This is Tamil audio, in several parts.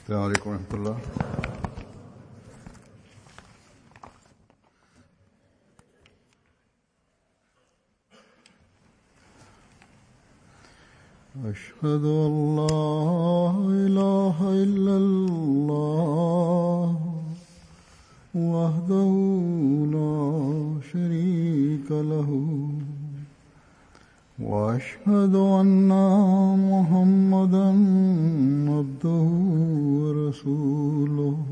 السلام عليكم ورحمة الله أشهد أن لا إله إلا الله وحده لا شريك له وأشهد أن محمدا عبده ورسوله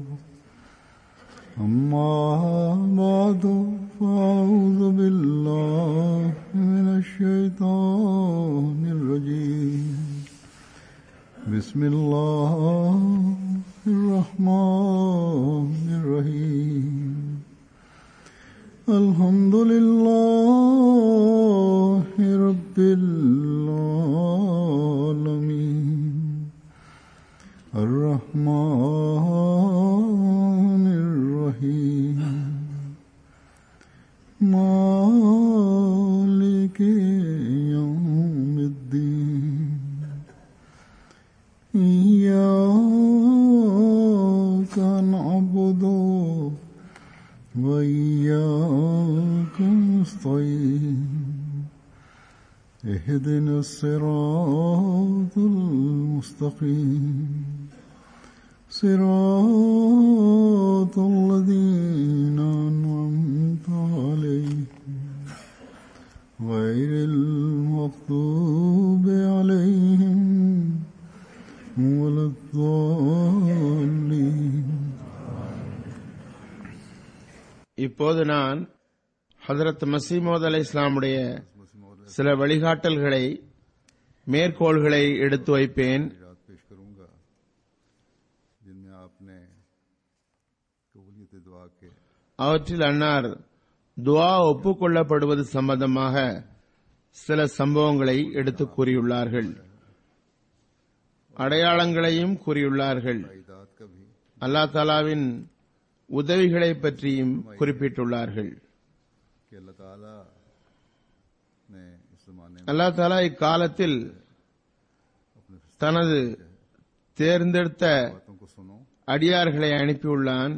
أما بعد فأعوذ بالله من الشيطان الرجيم بسم الله الرحمن الرحيم الحمد لله رب العالمين الرحمن الرحيم مالك يوم الدين إياك نعبد وإياك نستعين اهدنا الصراط المستقيم صراط الذين أنعمت عليهم غير المغضوب عليهم ولا الضالين இப்போது நான் ஹதரத் மசீமோத் அலை இஸ்லாமுடைய சில வழிகாட்டல்களை மேற்கோள்களை எடுத்து வைப்பேன் रात पेश करूंगा जिनमें आपने कबूलियत दुआ के அவற்றில் அன்னார் துவா ஒப்புக்கொள்ளப்படுவது சம்பந்தமாக சில சம்பவங்களை எடுத்து கூறியுள்ளார்கள் அடையாளங்களையும் கூறியுள்ளார்கள் ईदात का भी அல்லா தாலாவின் உதவிகளை பற்றியும் குறிப்பிட்டுள்ளார்கள் कि अल्लाह ताला ने इस जमाने में அல்லா தாலா இக்காலத்தில் தனது தேர்ந்தெடுத்த बातों को सुनो அடியார்களை அனுப்பியுள்ளான்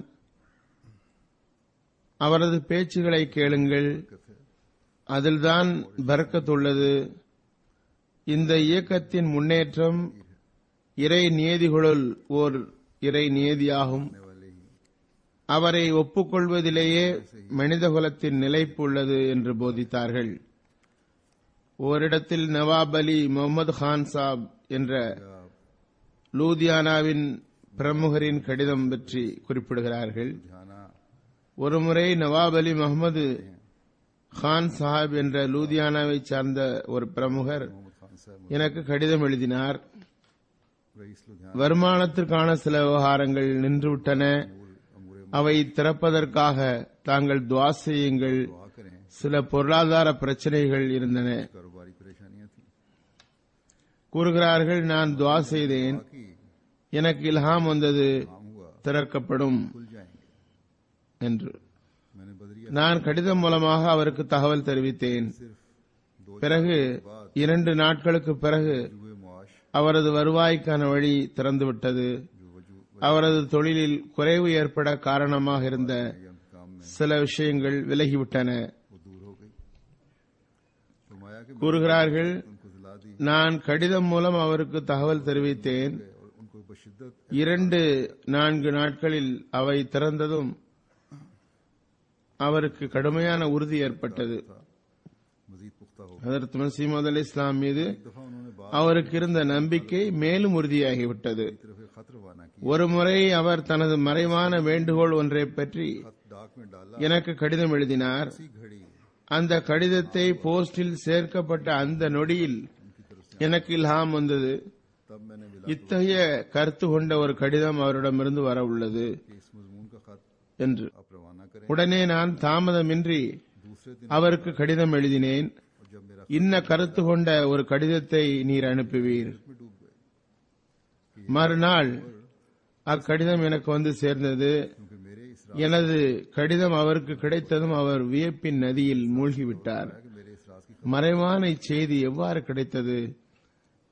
அவரது பேச்சுகளை கேளுங்கள் அதில்தான் பறக்கத்துள்ளது இந்த இயக்கத்தின் முன்னேற்றம் இறை நியதிகளுள் ஓர் இறை நியதியாகும் वाले ही அவரை ஒப்புக்கொள்வதிலேயே மனிதகுலத்தின் நிலைப்பு உள்ளது என்று போதித்தார்கள் ஓரிடத்தில் நவாப் அலி முகமது கான் சாப் என்ற லூதியானாவின் பிரமுகரின் கடிதம் பற்றி குறிப்பிடுகிறார்கள் ध्याना ஒருமுறை நவாப் அலி முகமது கான் சாஹிப் என்ற லூதியானாவை சார்ந்த ஒரு பிரமுகர் मोहम्मद खान साहब எனக்கு கடிதம் எழுதினார் रईस लुधियाना வருமானத்திற்கான சில விவகாரங்கள் நின்றுவிட்டன अमूर அவை திறப்பதற்காக தாங்கள் துவா செய்யுங்கள் दुआ करें சில பொருளாதார பிரச்சனைகள் இருந்தன कारोबारी परेशानियां थी கூறுகிறார்கள் நான் துவா செய்தேன் कि எனக்கு இல்ஹாம் வந்தது काम हुआ திறக்கப்படும் खुल जाएंगे என்று मैंने बदरिया நான் கடிதம் மூலமாக அவருக்கு தகவல் தெரிவித்தேன் सिर्फ दो பிறகு இரண்டு நாட்களுக்கு பிறகு हुए मुआश அவரது வருவாய்க்கான வழி திறந்துவிட்டது जो वजू அவரது தொழிலில் குறைவு ஏற்பட காரணமாக இருந்த यम काम में சில விஷயங்கள் விலகிவிட்டன वो दूर हो गई फरमाया कि கூறுகிறார்கள் उनको जिला दी நான் கடிதம் மூலம் அவருக்கு தகவல் தெரிவித்தேன் और उनको बशिद्दत இரண்டு நான்கு நாட்களில் அவை திறந்ததும் அவருக்கு கடுமையான உறுதி ஏற்பட்டது मजीद पुख्ता हो ஹதரத் மசீமது அலி இஸ்லாம் மீது दफा उन्होंने बात அவருக்கு இருந்த நம்பிக்கை மேலும் உறுதியாகிவிட்டது की तरफ एक खत रवाना की ஒருமுறை அவர் தனது மறைவான வேண்டுகோள் ஒன்றை பற்றி खत डाक में डाला எனக்கு கடிதம் எழுதினார் उसी घड़ी அந்த கடிதத்தை போஸ்டில் சேர்க்கப்பட்ட அந்த நொடியில் எனக்கு இல்ஹாம் வந்தது तब मैंने मिला இத்தகைய கருத்து கொண்ட ஒரு கடிதம் அவரிடமிருந்து வர உள்ளது कि इस मजमून का खत என்று आप रवाना करें உடனே நான் தாமதமின்றி दूसरे दिन அவருக்கு கடிதம் எழுதினேன் और जब मेरा இன்ன கருத்து கொண்ட ஒரு கடிதத்தை நீர் அனுப்புவீர் में डूब गए மறுநாள் அக்கடிதம் எனக்கு வந்து சேர்ந்தது क्योंकि मेरे इस எனது கடிதம் அவருக்கு கிடைத்ததும் அவர் வியப்பின் நதியில் மூழ்கிவிட்டார் कि मेरे इस राज की மறைவான இச்செய்தி எவ்வாறு கிடைத்தது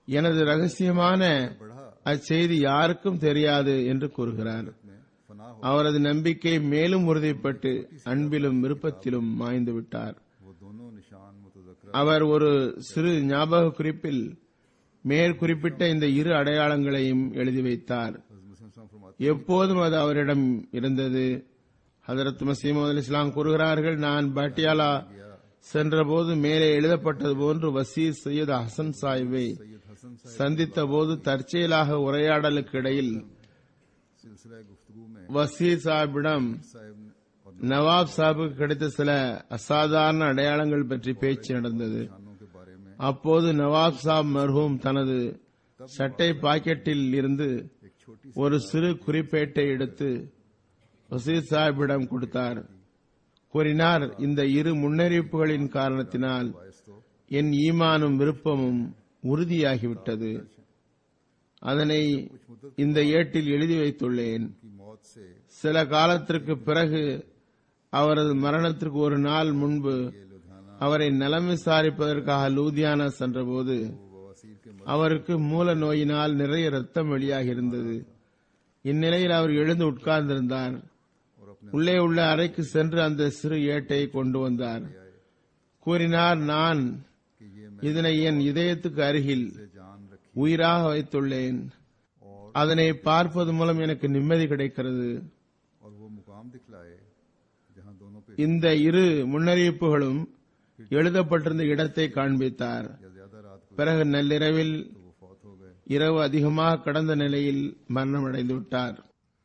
எனது ரகசியமான बढ़ा அச்செய்தி யாருக்கும் தெரியாது என்று கூறுகிறார் में फना हो அவரது நம்பிக்கை மேலும் உறுதிப்பட்டு அன்பிலும் விருப்பத்திலும் மாய்ந்து விட்டார் वो दोनों निशान मुतजक्र அவர் ஒரு சிறு ஞாபக குறிப்பில் மேற்குறிப்பிட்ட இந்த இரு அடையாளங்களையும் எழுதி வைத்தார் मुस्लिम इस्लाम फरमाते எப்போதும் அது அவரிடம் இருந்தது ஹதரத் மசீமது அலி இஸ்லாம் கூறுகிறார்கள் நான் பட்டியாலா சென்றபோது மேலே எழுதப்பட்டது போன்று வசீர் சையத் ஹசன் சாஹிபை सैयद हसन साहब சந்தித்த போது தற்செயலாக உரையாடலுக்கு இடையில் सिलसिला गुफ्तगू में வசீர் சாஹிபிடம் साहब ने और நவாப் சாஹிபுக்கு கிடைத்த சில அசாதாரண அடையாளங்கள் பற்றி பேச்சு நடந்தது निशानों के बारे में அப்போது நவாப் சாப் மர்ஹூம் தனது சட்டை பாக்கெட்டில் இருந்து एक छोटी ஒரு சிறு குறிப்பேட்டை எடுத்து வசீர் சாஹிபிடம் கொடுத்தார் கூறினார் இந்த இரு முன்னறிவிப்புகளின் காரணத்தினால் वायस तो என் ஈமானும் விருப்பமும் உறுதியாகிவிட்டது அதனை இந்த ஏட்டில் எழுதி வைத்துள்ளேன் की मौत से சில காலத்திற்கு பிறகு அவரது மரணத்திற்கு ஒரு நாள் முன்பு ये लुधियाना அவரை நலம் விசாரிப்பதற்காக லூதியானா சென்றபோது बवासीर के मर அவருக்கு மூல நோயினால் நிறைய ரத்தம் வெளியாகி இருந்தது இந்நிலையில் அவர் எழுந்து உட்கார்ந்திருந்தார் और अपने உள்ளே உள்ள அறைக்கு சென்று அந்த சிறு ஏட்டை கொண்டு வந்தார் கூறினார் நான் कि ये இதனை என் இதயத்துக்கு அருகில் मैं जान रखी உயிராக வைத்துள்ளேன் और அதனை பார்ப்பது மூலம் எனக்கு நிம்மதி கிடைக்கிறது और वो मुकाम दिखलाए जहां दोनों पे இந்த इரு முன்னறிவிப்புகளும் எழுதப்பட்டிருந்த இடத்தை காண்பித்தார் या ज्यादा रात को பிறகு நள்ளிரவில் तो वो फौत हो गए இரவு அதிகமாக கடந்த நிலையில் மரணமடைந்து விட்டார்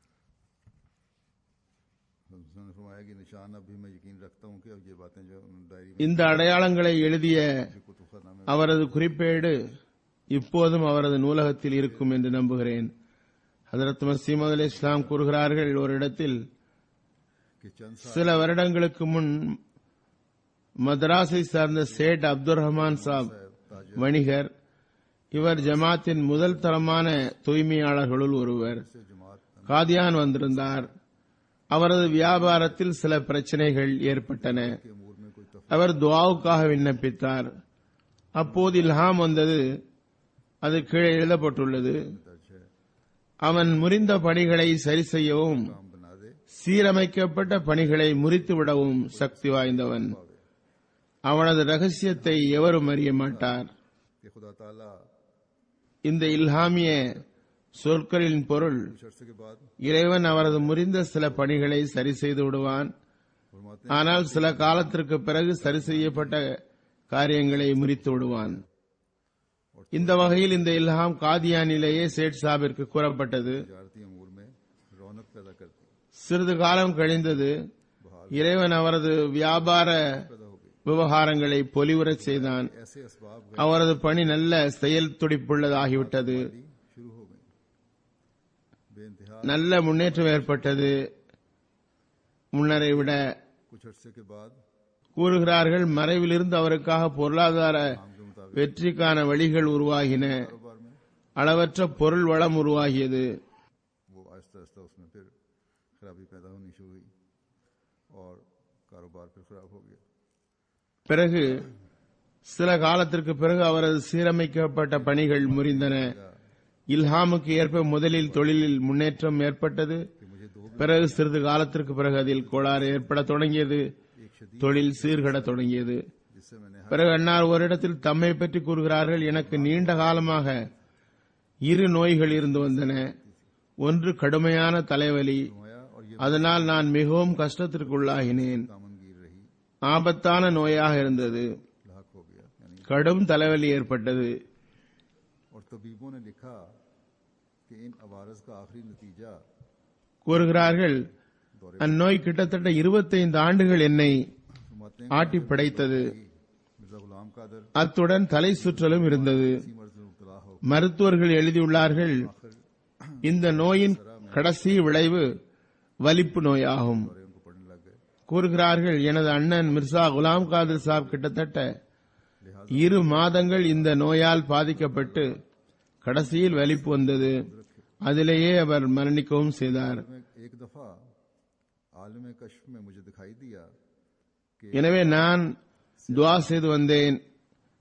उसने फरमाया कि निशान अब भी मैं यकीन रखता हूँ कि अब ये बातें जो डायरी में இந்த அடையாளங்களை எழுதிய कुतुबखाना में அவரது குறிப்பேடு இப்போதும் அவரது நூலகத்தில் இருக்கும் என்று நம்புகிறேன் ஹதரத் மசீமது அலி இஸ்லாம் கூறுகிறார்கள் ஒரு இடத்தில் कि चंद साल சில வருடங்களுக்கு முன் மதராஸை சார்ந்த சேட் அப்துல் ரஹ்மான் சாப் ताज வணிகர் இவர் ஜமாத்தின் முதல் தரமான தூய்மையாளர்களுள் ஒருவர் से जमात காதியான் வந்திருந்தார் அவரது வியாபாரத்தில் சில பிரச்சனைகள் ஏற்பட்டன के अमूर में कोई तफ அவர் துவாவுக்காக விண்ணப்பித்தார் அப்போது இல்ஹாம் வந்தது அது கீழே எழுதப்பட்டுள்ளது दर्ज है அவன் முறிந்த பணிகளை சரி செய்யவும் काम बना दे சீரமைக்கப்பட்ட பணிகளை முறித்துவிடவும் சக்தி வாய்ந்தவன் அவனது ரகசியத்தை எவரும் அறிய மாட்டார் कि खुदा ताला இந்த இல்ஹாமிய சொற்களின் பொருள் कुछ अरसे के बाद இறைவன் அவரது முறிந்த சில பணிகளை சரி செய்து விடுவான் फरमाते ஆனால் சில காலத்திற்கு பிறகு சரி செய்யப்பட்ட காரியங்களை முறித்து விடுவான் இந்த வகையில் இந்த இல்ஹாம் காதியானிலேயே சேட் சாபிற்கு கூறப்பட்டது तजारती अमूर में रौनक पैदा करती சிறிது காலம் கழிந்தது இறைவன் அவரது வியாபார पैदा हो गई விவகாரங்களை பொலிவுறச் செய்தான் ऐसे असबाब அவரது பணி நல்ல செயல் துடிப்புள்ளதாகிவிட்டது गई शुरू हो गई बेइंतहा நல்ல முன்னேற்றம் ஏற்பட்டது முன்னரை விட कुछ अरसे के बाद கூறுகிறார்கள் மறைவிலிருந்து அவருக்காக பொருளாதார काम के मुताबिक வெற்றிக்கான வழிகள் உருவாகின कारोबार में அளவற்ற பொருள் வளம் உருவாகியது वो आहिस्ता आहिस्ता उसमें फिर खराबी पैदा होनी शुरू हुई और कारोबार फिर खराब हो गया பிறகு சில காலத்திற்கு பிறகு அவரது சீரமைக்கப்பட்ட பணிகள் முறிந்தன இல்ஹாமுக்கு ஏற்ப முதலில் தொழிலில் முன்னேற்றம் ஏற்பட்டது कि मुझे दो பிறகு சிறிது காலத்திற்கு பிறகு அதில் கோளாறு ஏற்பட தொடங்கியது एक शदीद தொழில் சீர்கட தொடங்கியது जिससे मैंने பிறகு அன்னார் ஒரு இடத்தில் தம்மை பற்றி கூறுகிறார்கள் எனக்கு நீண்ட காலமாக இரு நோய்கள் இருந்து வந்தன ஒன்று கடுமையான தலைவலி घुमाया और ये அதனால் நான் மிகவும் கஷ்டத்திற்குள்ளாகினேன் दामनगीर रही ஆபத்தான நோயாக இருந்தது लाक हो गया यानी கடும் தலைவலி ஏற்பட்டது और तबीबों ने लिखा कि इन अवारस का आखिरी नतीजा கூறுகிறார்கள் அந்நோய் கிட்டத்தட்ட 25 ஆண்டுகள் என்னை फरमाते हैं ஆட்டி படைத்தது कि मिर्जा गुलाम कादर அத்துடன் தலை சுற்றலும் இருந்தது इसी मर्ज में मुबतला हो மருத்துவர்கள் எழுதியுள்ளார்கள் இந்த நோயின் கடைசி விளைவு வலிப்பு நோயாகும் और उनको पढ़ने लग गए கூறுகிறார்கள் எனது அண்ணன் மிர்சா குலாம் காதர் சாப் கிட்டத்தட்ட இரு மாதங்கள் இந்த நோயால் பாதிக்கப்பட்டு கடைசியில் வலிப்பு வந்தது அதிலேயே அவர் மரணிக்கவும் செய்தார் में एक दफा आलम कश्फ में मुझे दिखाई दिया எனவே நான் துவா செய்து வந்தேன்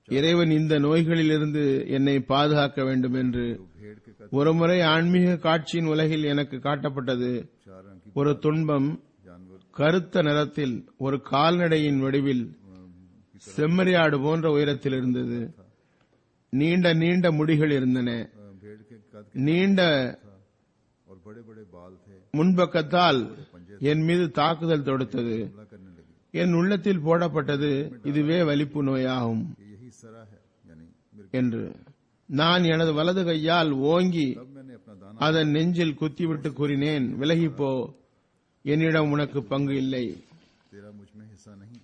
இறைவன் இந்த நோய்களிலிருந்து என்னை பாதுகாக்க வேண்டும் என்று भेड़ के कद ஒருமுறை ஆன்மீக காட்சியின் உலகில் எனக்கு காட்டப்பட்டது चार रंग की ஒரு துன்பம் जानवर கருத்த நிறத்தில் ஒரு கால்நடையின் வடிவில் செம்மறியாடு போன்ற உயரத்தில் இருந்தது நீண்ட நீண்ட முடிகள் இருந்தன अ, भेड़ के कद के நீண்ட था और बड़े बड़े बाल थे முன்பக்கத்தால் என் மீது தாக்குதல் தொடுத்தது हमला करने लगी என் உள்ளத்தில் போடப்பட்டது இதுவே வலிப்பு நோயாகும் कि यही सरा है यानी मेरे என்று நான் எனது வலது கையால் ஓங்கி तब मैंने अपना दाना அதன் நெஞ்சில் குத்திவிட்டு கூறினேன் விலகிப்போ என்னிடம் உனக்கு பங்கு இல்லை तेरा मुझ में हिस्सा नहीं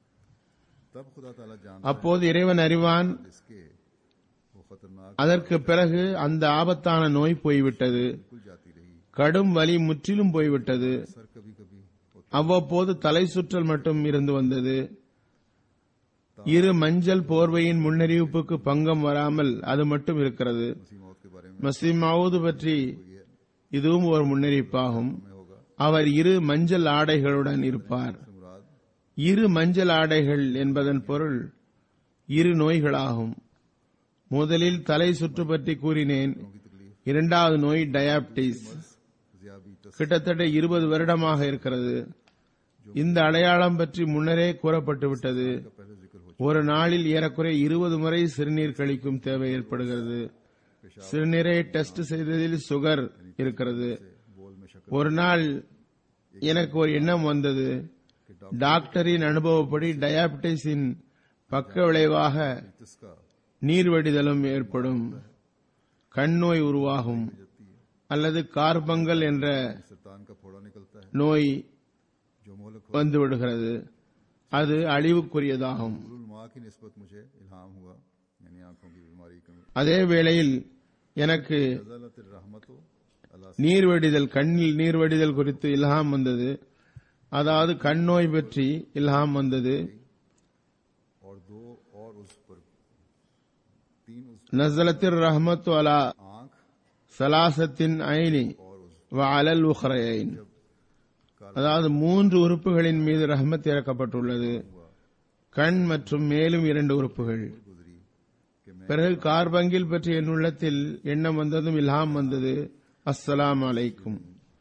तब खुदा ताला जान அப்போது இறைவன் அறிவான் इसके वो खतरनाक அதற்கு பிறகு அந்த ஆபத்தான நோய் போய்விட்டது बिल्कुल जाती रही கடும் வலி முற்றிலும் போய்விட்டது सर कभी कभी होता அவ்வப்போது தலை சுற்றல் மட்டும் இருந்து வந்தது இரு மஞ்சள் போர்வையின் முன்னறிவிப்புக்கு பங்கம் வராமல் அது மட்டும் இருக்கிறது मसीह मौत के बारे में மசீம் மவுது பற்றி ये இதுவும் ஒரு முன்னறிவிப்பாகும் में होगा அவர் இரு மஞ்சள் ஆடைகளுடன் இருப்பார் से मुराद இரு மஞ்சள் ஆடைகள் என்பதன் பொருள் இரு நோய்களாகும் முதலில் தலை சுற்று பற்றி கூறினேன் की तकलीफ இரண்டாவது நோய் டயாபிட்டிஸ் जियाबी तस கிட்டத்தட்ட இருபது வருடமாக இருக்கிறது இந்த அடையாளம் பற்றி முன்னரே கூறப்பட்டு விட்டது का पहले जिक्र हो ஒரு நாளில் ஏறக்குறைய இருபது முறை சிறுநீர் கழிக்கும் தேவை ஏற்படுகிறது சிறுநீரை டெஸ்ட் செய்ததில் சுகர் இருக்கிறது चुके बोल में शक्कर ஒரு நாள் எனக்கு ஒரு எண்ணம் வந்தது டாக்டரின் அனுபவப்படி டயாபிட்டிஸின் பக்க விளைவாக जिसका நீர்வடிதலும் ஏற்படும் கண் நோய் உருவாகும் जाती है அல்லது கார்பங்கல் என்ற सरतान का फोड़ा निकलता है நோய் जो मोहलक வந்து விடுகிறது அது அழிவுக்குரியதாகும் हुल माँ की निस्बत मुझे इल्हाम हुआ यानी आंखों की बीमारी कमी அதே வேளையில் எனக்கு नजलत रहमत अल्लाह நீர்வடிதல் கண்ணில் நீர்வடிதல் குறித்து இல்ஹாம் வந்தது அதாவது கண் நோய் பற்றி இல்ஹாம் வந்தது और दो और उस पर तीन उस நசலத்திர் ரஹமத்து அலா आंख சலாசத்தின் ஐனி और उस வ அலல் உஹ்ரைன் அதாவது மூன்று உறுப்புகளின் மீது ரஹமத் இறக்கப்பட்டுள்ளது கண் மற்றும் மேலும் இரண்டு உறுப்புகள் गुजरी कि मैं பிறகு கார்பங்கில் பற்றி என் உள்ளத்தில் எண்ணம் வந்ததும் இல்ஹாம் வந்தது அஸ்ஸலாமு அலைக்கும்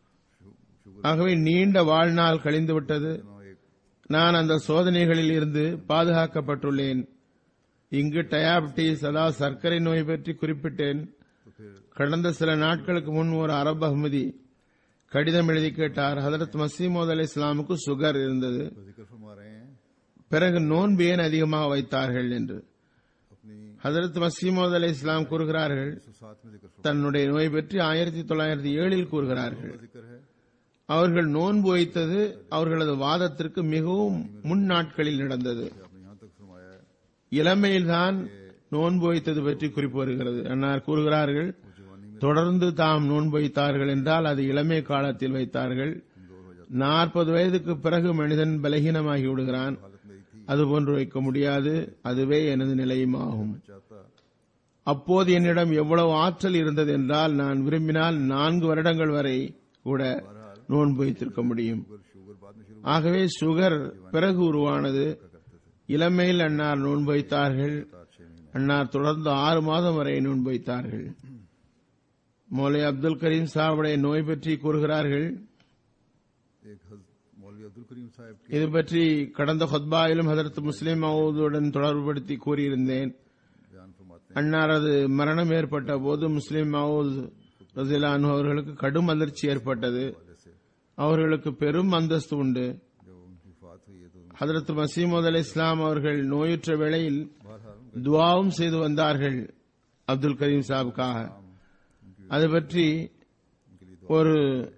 ஆகவே நீண்ட வாழ்நாள் கழிந்து விட்டது नो एक நான் அந்த சோதனைகளில் இருந்து பாதுகாக்கப்பட்டுள்ளேன் இங்கு டயாபிட்டிஸ் அதாவது சர்க்கரை நோய் பற்றி குறிப்பிட்டேன் तो फिर கடந்த சில நாட்களுக்கு முன் ஒரு அரபு அஹ்மதி கடிதம் எழுதி கேட்டார் ஹதரத் மசீமோத் அலி இஸ்லாமுக்கு சுகர் இருந்தது तो जिक्र फरमा रहे हैं பிறகு நோன்பு ஏன் அதிகமாக வைத்தார்கள் என்று अपनी ஹதரத் மசீமோத் அலி இஸ்லாம் கூறுகிறார்கள் सौ सात में जिक्र फरमा தன்னுடைய नोய் பற்றி ஆயிரத்தி தொள்ளாயிரத்தி ஏழில் கூறுகிறார்கள் जिक्र है அவர்கள் நோன்பு வைத்தது அவர்களது வாதத்திற்கு மிகவும் முன் நாட்களில் நடந்தது कि आपने यहाँ तक फरमाया है இளமையில்தான் நோன்பு வைத்தது பற்றி குறிப்பு வருகிறது அன்னார் கூறுகிறார்கள் वो जवानी में தொடர்ந்து தாம் நோன்பு வைத்தார்கள் என்றால் அது இளமை காலத்தில் வைத்தார்கள் कमजोर हो जाती நாற்பது வயதுக்கு பிறகு மனிதன் பலகீனமாகி விடுகிறான் हालत मेरी थी அதுபோன்று வைக்க முடியாது அதுவே எனது நிலையும் ஆகும் चाहता அப்போது என்னிடம் எவ்வளவு ஆற்றல் இருந்தது என்றால் நான் விரும்பினால் நான்கு வருடங்கள் வரை கூட நோன்பு வைத்திருக்க முடியும் शुगर शुगर बाद में शुरू ஆகவே சுகர் பிறகு உருவானது करते थे இளமையில் அன்னார் நோன்பு வைத்தார்கள் सात छह महीने அன்னார் தொடர்ந்து ஆறு மாதம் வரை நோன்பு வைத்தார்கள் மௌலை அப்துல் கரீம் சாவுடைய நோய் பற்றி கூறுகிறார்கள் एक हज मौलवी अब्दुल करीम साहब के இது பற்றி கடந்த ஹொத்பாயிலும் ஹதரத் முஸ்லிம் மவுதுடன் தொடர்புபடுத்தி கூறியிருந்தேன் बयान फरमाते அன்னாரது மரணம் ஏற்பட்ட போது முஸ்லிம் மவுத் ரசிலான் அவர்களுக்கு கடும் அதிர்ச்சி ஏற்பட்டது हैं जैसे அவர்களுக்கு பெரும் அந்தஸ்து உண்டு जब उनकी फात हुई है तो ஹதரத் மசீமது அலி இஸ்லாம் அவர்கள் நோயுற்ற வேளையில் बहरहाल துவாவும் செய்து வந்தார்கள் அப்துல் கரீம் சாவுக்காக அது பற்றி उनके लिए ஒரு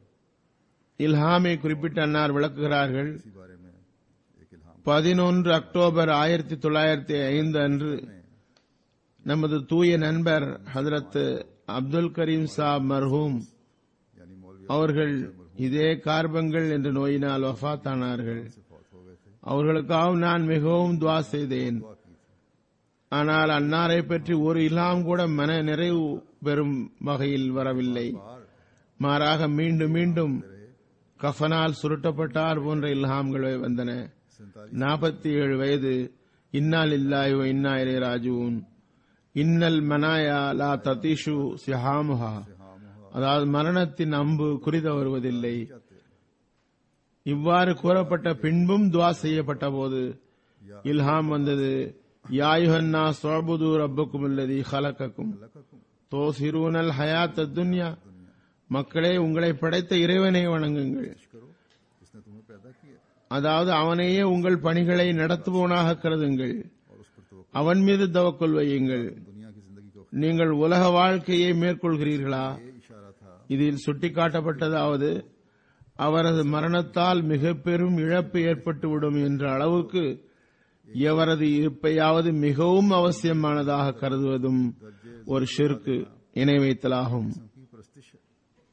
இல்ஹாமை குறிப்பிட்டு அன்னார் விளக்குகிறார்கள் इसी बारे में एक इल्हाम பதினொன்று அக்டோபர் ஆயிரத்தி தொள்ளாயிரத்தி ஐந்து அன்று நமது தூய நண்பர் ஹதரத் அப்துல் கரீம் சாப் மர்ஹூம் यानी मौलवी அவர்கள் இதே கார்பங்கள் என்ற நோயினால் வஃபாத்தானார்கள் से फौत हो गए थे அவர்களுக்காகவும் நான் மிகவும் துவா செய்தேன் दुआ की थी ஆனால் அன்னாரை பற்றி ஒரு இல்லாம் கூட மன நிறைவு பெறும் வகையில் வரவில்லை बाहर மாறாக மீண்டும் மீண்டும் கஃபனால் சுருட்டப்பட்டார் போன்ற இல்ஹாம்கள் வந்தன सैंतालीस நாற்பத்தி ஏழு வயது இன்னால் இல்லாய் இன்னா இலை ராஜூன் இன்னல் மனாயா லா ததிஷு சிஹாமுஹா அதாவது மரணத்தின் அம்பு குறித வருவதில்லை இவ்வாறு கூறப்பட்ட பின்பும் துவா செய்யப்பட்ட போது இல்ஹாம் வந்தது யாயுஹன்னா சோபுது ரப்புக்கும் இல்லதி ஹலக்கக்கும் தோசிரூனல் ஹயாத் துன்யா மக்களே உங்களை படைத்த இறைவனை வணங்குங்கள் करो इसने तुम्हें पैदा किया அதாவது அவனையே உங்கள் பணிகளை நடத்துபவனாக கருதுங்கள் और उस पर तो அவன் மீது தவக்கொள் வையுங்கள் दुनिया की जिंदगी को நீங்கள் உலக வாழ்க்கையை மேற்கொள்கிறீர்களா ये इशारा था இதில் சுட்டிக்காட்டப்பட்டதாவது அவரது மரணத்தால் மிக பெரும் இழப்பு ஏற்பட்டுவிடும் என்ற அளவுக்கு எவரது இருப்பையாவது மிகவும் அவசியமானதாக கருதுவதும் ஒரு ஷிர்கு இணை வைத்தலாகும் की प्रस्तिश है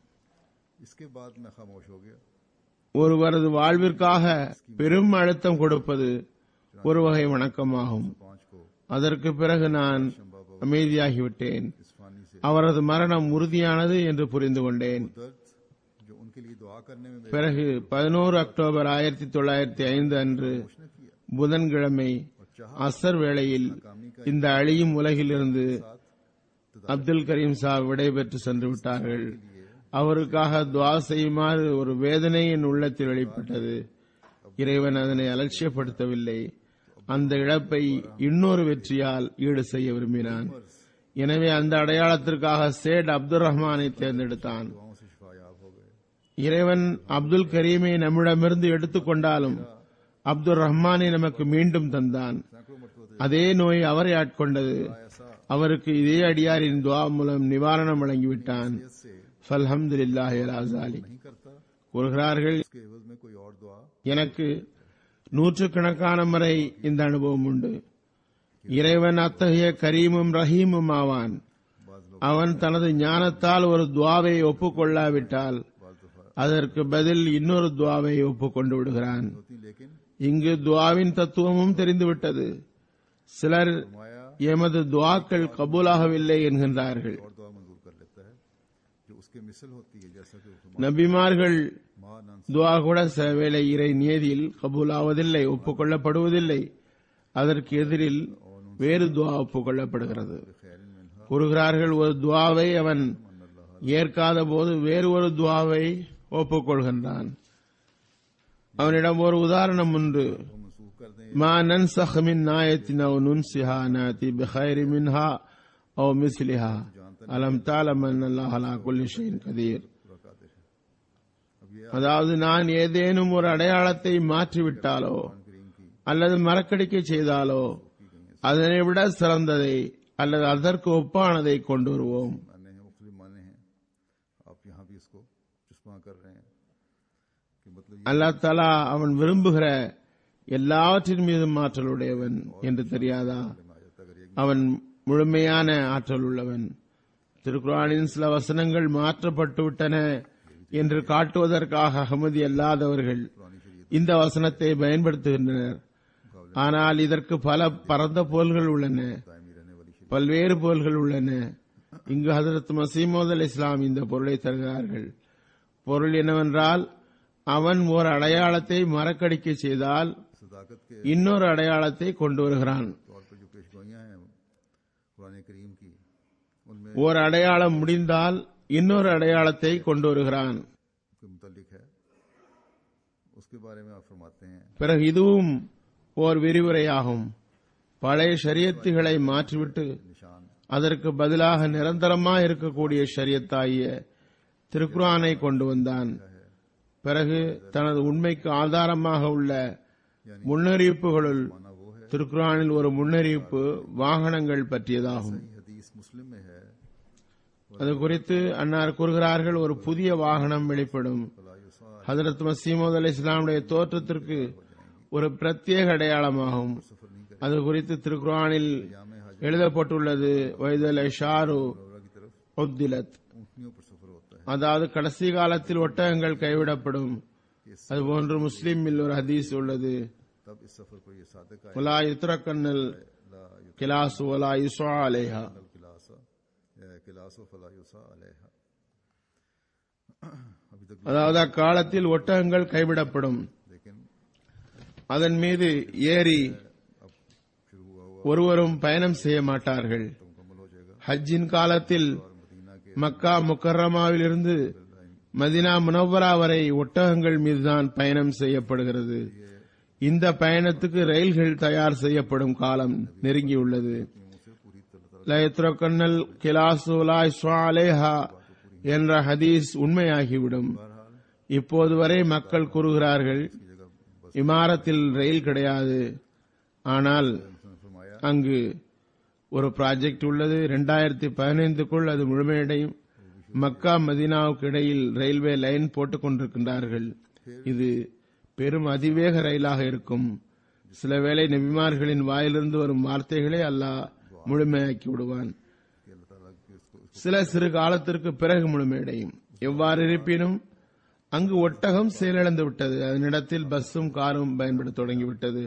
इसके बाद मैं खामोश हो गया ஒருவரது வாழ்விற்காக பெரும் அழுத்தம் கொடுப்பது ஒரு வகை வணக்கமாகும் पांच को அதற்கு பிறகு நான் அமைதியாகிவிட்டேன் इस फानी से அவரது மரணம் உறுதியானது என்று புரிந்து கொண்டேன் दर्द जो उनके लिए दुआ करने में मेरे பிறகு பதினோரு அக்டோபர் ஆயிரத்தி தொள்ளாயிரத்தி ஐந்து அன்று उसने किया புதன்கிழமை அசர் வேளையில் இந்த அழியும் உலகிலிருந்து அப்துல் கரீம் சாப் விடைபெற்று சென்று விட்டார்கள் அவருக்காக துவா செய்யுமாறு ஒரு வேதனை என் உள்ளத்தில் வெளிப்பட்டது இறைவன் அதனை அலட்சியப்படுத்தவில்லை அந்த இழப்பை இன்னொரு வெற்றியால் ஈடு செய்ய விரும்பினான் எனவே அந்த அடையாளத்திற்காக சேட் அப்துல் ரஹ்மானை தேர்ந்தெடுத்தான் दुआओं से शिफायाब हो गए இறைவன் அப்துல் கரீமை நம்மிடமிருந்து எடுத்துக்கொண்டாலும் அப்துல் ரஹ்மானை நமக்கு மீண்டும் தந்தான் सैकड़ों मरतबा அதே நோய் அவரை ஆட்கொண்டது ऐसा அவருக்கு இதே அடியாரின் துவா மூலம் நிவாரணம் வழங்கிவிட்டான் से ஃபல்ஹம்துலில்லாஹி அலா ஸாலிக். नहीं करता கூறுகிறார்கள் उसके एवज में कोई और दुआ எனக்கு நூற்றுக்கணக்கான முறை இந்த அனுபவம் உண்டு இறைவன் அத்தகைய கரீமும் ரஹீமும் ஆவான் बाज लोग அவன் தனது ஞானத்தால் ஒரு துவாவை ஒப்புக்கொள்ளாவிட்டால் बाज दफा அதற்கு பதில் இன்னொரு துவாவை ஒப்புக்கொண்டு விடுகிறான் होती लेकिन இங்கு துவாவின் தத்துவமும் தெரிந்துவிட்டது சிலர் माया எமது துவாக்கள் கபூலாகவில்லை என்கின்றார்கள் और दुआ मंजूर कर लेता है जो उसके मिसल होती है जैसा कि उसमें நபிமார்கள் माँ नन துவா கூட சில வேளை இறை நியதியில் கபூலாவதில்லை ஒப்புக்கொள்ளப்படுவதில்லை அதற்கு எதிரில் வேறு துவா ஒப்புக்கொள்ளப்படுகிறது खैर मिनहा கூறுகிறார்கள் ஒரு துவாவை அவன் ஏற்காத போது வேறு ஒரு துவாவை ஒப்புக்கொள்கின்றான் அவனிடம் ஒரு உதாரணம் உண்டு वो मनसूख कर दें ما ننسخ من آية أو ننسها نأتي بخير منها أو مثلها ألم تعلم أن الله على كل شيء قدير पूरा कादिर है अब ये அதாவது நான் ஏதேனும் ஒரு அடையாளத்தை மாற்றிவிட்டாலோ करीम की அல்லது மறக்கடிக்கை செய்தாலோ அதனை விட சிறந்ததை அல்லது அதற்கு ஒப்பானதை கொண்டு வருவோம் माने हैं मुख्तलिफ माने हैं आप यहाँ भी इसको चुस्पा कर रहे हैं कि मतलब ये அல்லா தலா அவன் விரும்புகிற எல்லாவற்றின் மீதும் ஆற்றலுடையவன் என்று தெரியாதா आ जाता अगर एक அவன் முழுமையான ஆற்றல் உள்ளவன் திருக்குறானின் சில வசனங்கள் மாற்றப்பட்டு விட்டன என்று காட்டுவதற்காக அகமதி அல்லாதவர்கள் இந்த வசனத்தை பயன்படுத்துகின்றனர் ஆனால் இதற்கு பல பரந்த போல்கள் உள்ளன दायमी रहने वाली शरीर பல்வேறு போல்கள் உள்ளன இங்கு ஹதரத் மசீமோத் அல் இஸ்லாம் இந்த பொருளை தருகிறார்கள் பொருள் என்னவென்றால் அவன் ஒரு அடையாளத்தை மறக்கடிக்க செய்தால் सदाकत के இன்னொரு अடையாளத்தை கொண்டு வருகிறான் तौर पर जो पेशगोइयां हैं कुरान करीम की उनमें ஓர் அடையாளம் முடிந்தால் இன்னொரு அடையாளத்தை கொண்டு வருகிறான் के मुतलिक है उसके बारे में आप फरमाते हैं பிறகு இதுவும் ஓர் விரிவுரையாகும் பழைய ஷரியத்துகளை மாற்றிவிட்டு निशान அதற்கு பதிலாக நிரந்தரமாக இருக்கக்கூடிய ஷரியத்தாகிய திருக்குரானை கொண்டு வந்தான் பிறகு தனது உண்மைக்கு ஆதாரமாக உள்ள முன்னறிவிப்புகளுள் माना वो है திருக்குரானில் ஒரு முன்னறிவிப்பு வாகனங்கள் பற்றியதாகும் ये हदीस मुस्लिम में है அது குறித்து அன்னார் கூறுகிறார்கள் ஒரு புதிய வாகனம் வெளிப்படும் फला युसा ஹதரத் மசீமது அலி இஸ்லாமுடைய தோற்றத்திற்கு ஒரு பிரத்யேக அடையாளமாகும் सफर नहीं करे அது குறித்து திருக்குரானில் याम हज எழுதப்பட்டுள்ளது வைதல் ஷாரு की तरफ உத்திலத் ऊँटनियों पर सफर होता है அதாவது கடைசி காலத்தில் ஒட்டகங்கள் கைவிடப்படும் அதுபோன்று முஸ்லிமில் ஒரு ஹதீஸ் உள்ளது तब इस सफर पर ये सादक आए உலா யுத்ரக்கன்னல் ला கிலாசு உலா யுஸ்வா அலேஹா युतल किलासा किलासो फला युसा अलैहा अभी तक அதாவது அக்காலத்தில் ஒட்டகங்கள் கைவிடப்படும் लेकिन அதன் மீது ஏறி अब शुरू ஒருவரும் பயணம் செய்ய மாட்டார்கள் तो मुकम्मल हो जाएगा ஹஜ்ஜின் காலத்தில் और मदीना के மக்கா முக்கர்ரமாவிலிருந்து மதினா முனவ்வரா வரை ஒட்டகங்கள் மீதுதான் பயணம் செய்யப்படுகிறது இந்த பயணத்துக்கு ரயில்கள் தயார் செய்யப்படும் காலம் நெருங்கியுள்ளது मुंह से पूरी तरह லயத்ரகன்னல் கிலாசு லா இஸ்வா அலேஹா என்ற ஹதீஸ் உண்மையாகிவிடும் இப்போது வரை மக்கள் கூறுகிறார்கள் இமாரத்தில் ரயில் கிடையாது ஆனால் उसने फरमाया அங்கு ஒரு ப்ராஜெக்ட் உள்ளது இரண்டாயிரத்தி பதினைந்துக்குள் அது முழுமையடையும் மக்கா மதீனாவுக்கு இடையில் ரயில்வே லைன் போட்டுக் கொண்டிருக்கின்றார்கள் இது பெரும் அதிவேக ரயிலாக இருக்கும் சில வேளை நபிமார்களின் வாயிலிருந்து வரும் வார்த்தைகளை அல்லாஹ் முழுமையாக்கி விடுவான் कि अल्लाह ताला की उसको சில சிறு காலத்திற்கு பிறகு முழுமையடையும் எவ்வாறு இருப்பினும் அங்கு ஒட்டகம் செயலிழந்து விட்டது அதனிடத்தில் பஸ்ஸும் காரும் பயன்பட தொடங்கிவிட்டது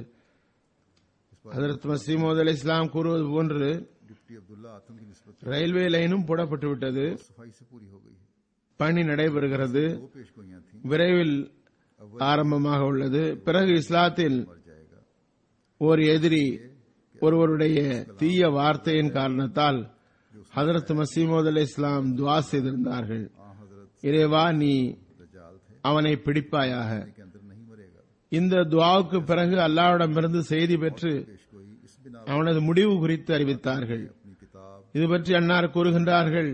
ஹதரத் மசீமோத் அலி இஸ்லாம் கூறுவது போன்று डिप्टी अब्दुल्ला आतम की निस्बत ரயில்வே லைனும் போடப்பட்டு விட்டது सफाई से पूरी हो गई है பணி நடைபெறுகிறது दो पेशगोइयां थी விரைவில் ஆரம்பமாக உள்ளது பிறகு இஸ்லாத்தில் मर जाएगा ஓர் எதிரி ஒருவருடைய தீய வார்த்தையின் காரணத்தால் ஹதரத் மசீமோத் அலி இஸ்லாம் துவா செய்திருந்தார்கள் आ हजरत இறைவா நீ दजाल थे அவனை பிடிப்பாயாக के अंदर नहीं मरेगा இந்த துவாவுக்கு பிறகு அல்லாவிடமிருந்து செய்தி பெற்று पेशगोई इस बिना அவனது முடிவு குறித்து அறிவித்தார்கள் अपनी किताब இது பற்றி அன்னார் கூறுகின்றார்கள்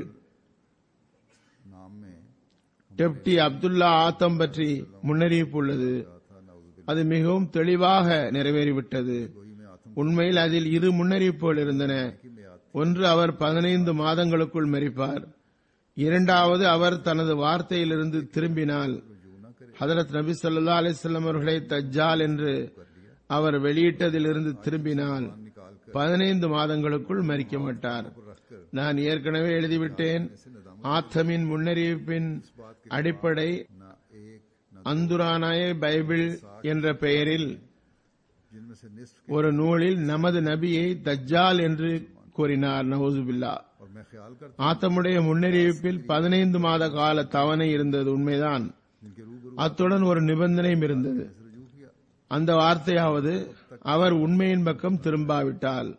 नाम में டெப்டி அப்துல்லா ஆத்தம் பற்றி முன்னறிவிப்பு உள்ளது था नाउजुबिल्लाह அது மிகவும் தெளிவாக நிறைவேறிவிட்டது गोई में आतम உண்மையில் அதில் இரு முன்னறிவிப்புகள் இருந்தன की मियाद ஒன்று அவர் பதினைந்து மாதங்களுக்குள் மரிப்பார் இரண்டாவது அவர் தனது வார்த்தையிலிருந்து திரும்பினால் रुजू न करे ஹதரத் நபி ஸல்லல்லாஹு அலைஹி வஸல்லம் அவர்களை தஜ்ஜால் என்று அவர் வெளியிட்டதிலிருந்து திரும்பினால் निकाल कर பதினைந்து மாதங்களுக்குள் மறிக்க மாட்டார் रखकर நான் ஏற்கனவே எழுதிவிட்டேன் ஆத்தமின் முன்னறிவிப்பின் அடிப்படை न एक न அந்துரானாய பைபிள் என்ற பெயரில் जिनमें से निस्फ ஒரு நூலில் நமது நபியை தஜ்ஜால் என்று கூறினார் நவூசுபில்லா और मैं ख्याल करता ஆத்தமுடைய முன்னறிவிப்பில் பதினைந்து மாத கால தவணை இருந்தது உண்மைதான் जिनके रूबरू அத்துடன் ஒரு நிபந்தனையும் இருந்தது से रुजू किया அந்த வார்த்தையாவது அவர் உண்மையின் பக்கம் திரும்பாவிட்டால்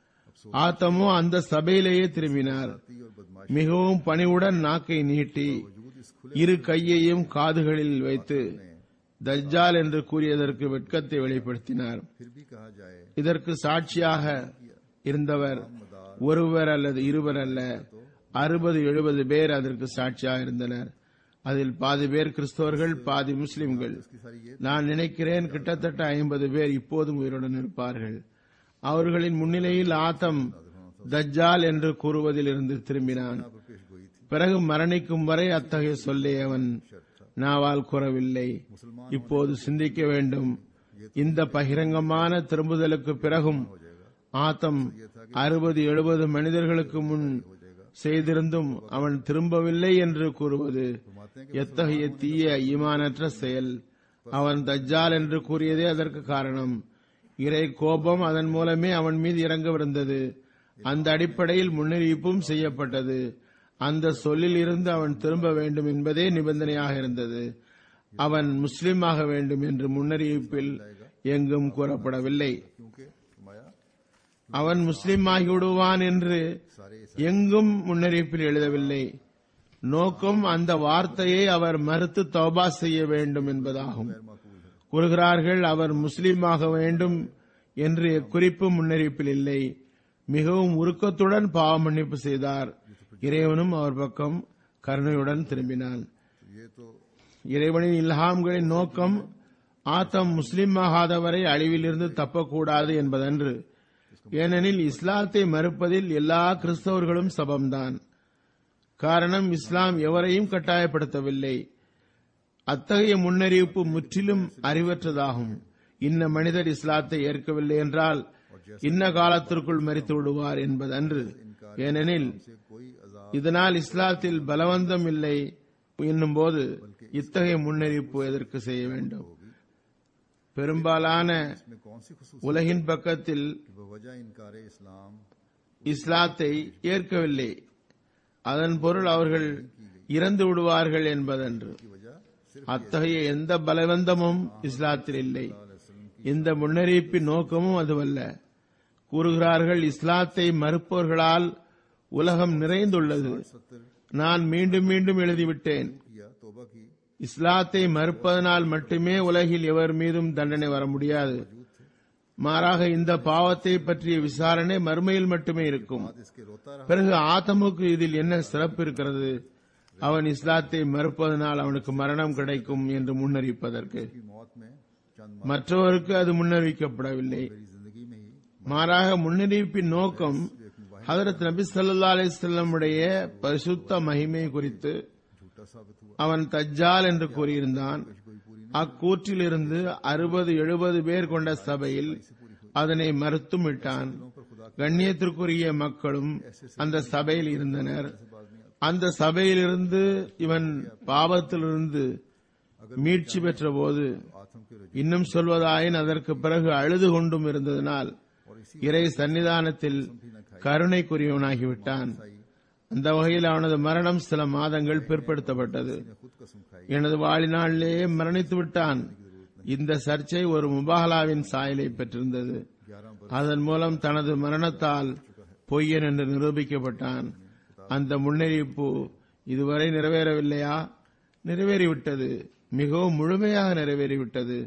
ஆத்தமோ அந்த சபையிலேயே திரும்பினார் ती और बदमाश மிகவும் பணிவுடன் நாக்கை நீட்டி वजूद इस खुले இரு கையையும் காதுகளில் வைத்து தஜ்ஜால் என்று கூறியதற்கு வெட்கத்தை வெளிப்படுத்தினார் फिर भी कहा जाए இதற்கு சாட்சியாக இருந்தவர் ஒருவர் அல்லது இருவர் அல்ல அறுபது எழுபது பேர் அதற்கு சாட்சியாக இருந்தனர் அதில் பாதி பேர் கிறிஸ்தவர்கள் பாதி முஸ்லிம்கள் इसकी सारी ये நான் நினைக்கிறேன் கிட்டத்தட்ட ஐம்பது பேர் இப்போதும் உயிருடன் இருப்பார்கள் அவர்களின் முன்னிலையில் ஆத்தம் தஜ்ஜால் என்று கூறுவதிலிருந்து திரும்பினான் पर पेश गोई थी பிறகு மரணிக்கும் வரை அத்தகைய சொல்லை அவன் நாவால் கூறவில்லை இப்போது சிந்திக்க வேண்டும் இந்த பகிரங்கமான திரும்புதலுக்கு பிறகும் ஆத்தம் அறுபது எழுபது மனிதர்களுக்கு முன் செய்திருந்தும் அவன் திரும்பவில்லை என்று கூறுவது எத்தகைய தீய ஈமானற்ற செயல் அவன் தஜ்ஜால் என்று கூறியதே அதற்கு காரணம் இறை கோபம் அதன் மூலமே அவன் மீது இறங்கவிருந்தது அந்த அடிப்படையில் முன்னறிவிப்பும் செய்யப்பட்டது அந்த சொல்லில் இருந்து அவன் திரும்ப வேண்டும் என்பதே நிபந்தனையாக இருந்தது அவன் முஸ்லிமாக வேண்டும் என்று முன்னறிவிப்பில் எங்கும் கூறப்படவில்லை क्योंकि फरमाया அவன் முஸ்லிம் ஆகிவிடுவான் என்று सारे எங்கும் முன்னறிவிப்பில் எழுதவில்லை நோக்கம் அந்த வார்த்தையை அவர் மறுத்து தௌபா செய்ய வேண்டும் என்பதாகும் माकूल है கூறுகிறார்கள் அவர் முஸ்லீமாக வேண்டும் என்று குறிப்பு முன்னறிவிப்பில் இல்லை மிகவும் உருக்கத்துடன் பாவ மன்னிப்பு செய்தார் இறைவனும் அவர் பக்கம் கருணையுடன் திரும்பினான் ये तो இறைவனின் இல்ஹாம்களின் நோக்கம் ஆத்தம் முஸ்லிமாகாதவரை அழிவிலிருந்து தப்பக்கூடாது என்பதன்று ஏனெனில் இஸ்லாத்தை மறுப்பதில் எல்லா கிறிஸ்தவர்களும் சபம்தான் காரணம் இஸ்லாம் எவரையும் கட்டாயப்படுத்தவில்லை அத்தகைய முன்னறிவிப்பு முற்றிலும் அறிவற்றதாகும் இன்ன மனிதர் இஸ்லாத்தை ஏற்கவில்லை என்றால் இன்ன காலத்திற்குள் மறித்து விடுவார் என்பதன்று ஏனெனில் से कोई अजाब இதனால் இஸ்லாத்தில் பலவந்தம் இல்லை என்னும்போது இத்தகைய முன்னறிவிப்பு எதற்கு செய்ய வேண்டும் பெரும்பாலான में कौन सी खसूस உலகின் பக்கத்தில் वजह इनकार इस्लाम இஸ்லாத்தை ஏற்கவில்லை அதன் பொருள் அவர்கள் இறந்து விடுவார்கள் என்பதன்று की वजह सिर्फ அத்தகைய எந்த பலவந்தமும் இஸ்லாத்தில் இல்லை இந்த முன்னறிவிப்பின் நோக்கமும் அதுவல்ல கூறுகிறார்கள் இஸ்லாத்தை மறுப்பவர்களால் உலகம் நிறைந்துள்ளது सत्तर நான் மீண்டும் மீண்டும் எழுதிவிட்டேன் किया तोबा की இஸ்லாத்தை மறுப்பதனால் மட்டுமே உலகில் எவர் மீதும் தண்டனை வர முடியாது மாறாக இந்த பாவத்தை பற்றிய விசாரணை மறுமையில் மட்டுமே இருக்கும் बाद इसके रोता रहा பிறகு ஆதமுக்கு இதில் என்ன சிறப்பு இருக்கிறது அவன் இஸ்லாத்தை மறுப்பதனால் அவனுக்கு மரணம் கிடைக்கும் என்று முன்னறிவிப்பதற்கு की मौत में चंद மற்றவருக்கு அது முன்னறிவிக்கப்படவில்லை मेरी जिंदगी में ही மாறாக முன்னறிவிப்பின் நோக்கம் ஹதரத் நபி ஸல்லல்லாஹு அலைஹி வஸல்லமுடைய பரிசுத்த மகிமை குறித்து झूठा साबित हुआ அவன் தஜ்ஜால் என்று கூறியிருந்தான் कोई पूरी அக்கூற்றிலிருந்து அறுபது எழுபது பேர் கொண்ட சபையில் அதனை மறுத்தும் விட்டான் கண்ணியத்திற்குரிய மக்களும் அந்த சபையில் இருந்தனர் அந்த சபையிலிருந்து இவன் பாவத்திலிருந்து மீட்சி பெற்ற போது आत्म के रजू இன்னும் சொல்வதாயின் அதற்கு பிறகு அழுது கொண்டும் இருந்ததனால் இறை சன்னிதானத்தில் கருணைக்குரியவனாகிவிட்டான் அந்த வகையில் அவனது மரணம் சில மாதங்கள் பிற்படுத்தப்பட்டது ने खुद कसम खाई எனது வாழினாளிலேயே மரணித்து விட்டான் இந்த சர்ச்சை ஒரு முபாகலாவின் சாயலை பெற்றிருந்தது ग्यारह அதன் மூலம் தனது மரணத்தால் பொய்யன் என்று நிரூபிக்கப்பட்டான் அந்த முன்னறிவிப்பு இதுவரை நிறைவேறவில்லையா நிறைவேறிவிட்டது மிகவும் முழுமையாக நிறைவேறிவிட்டது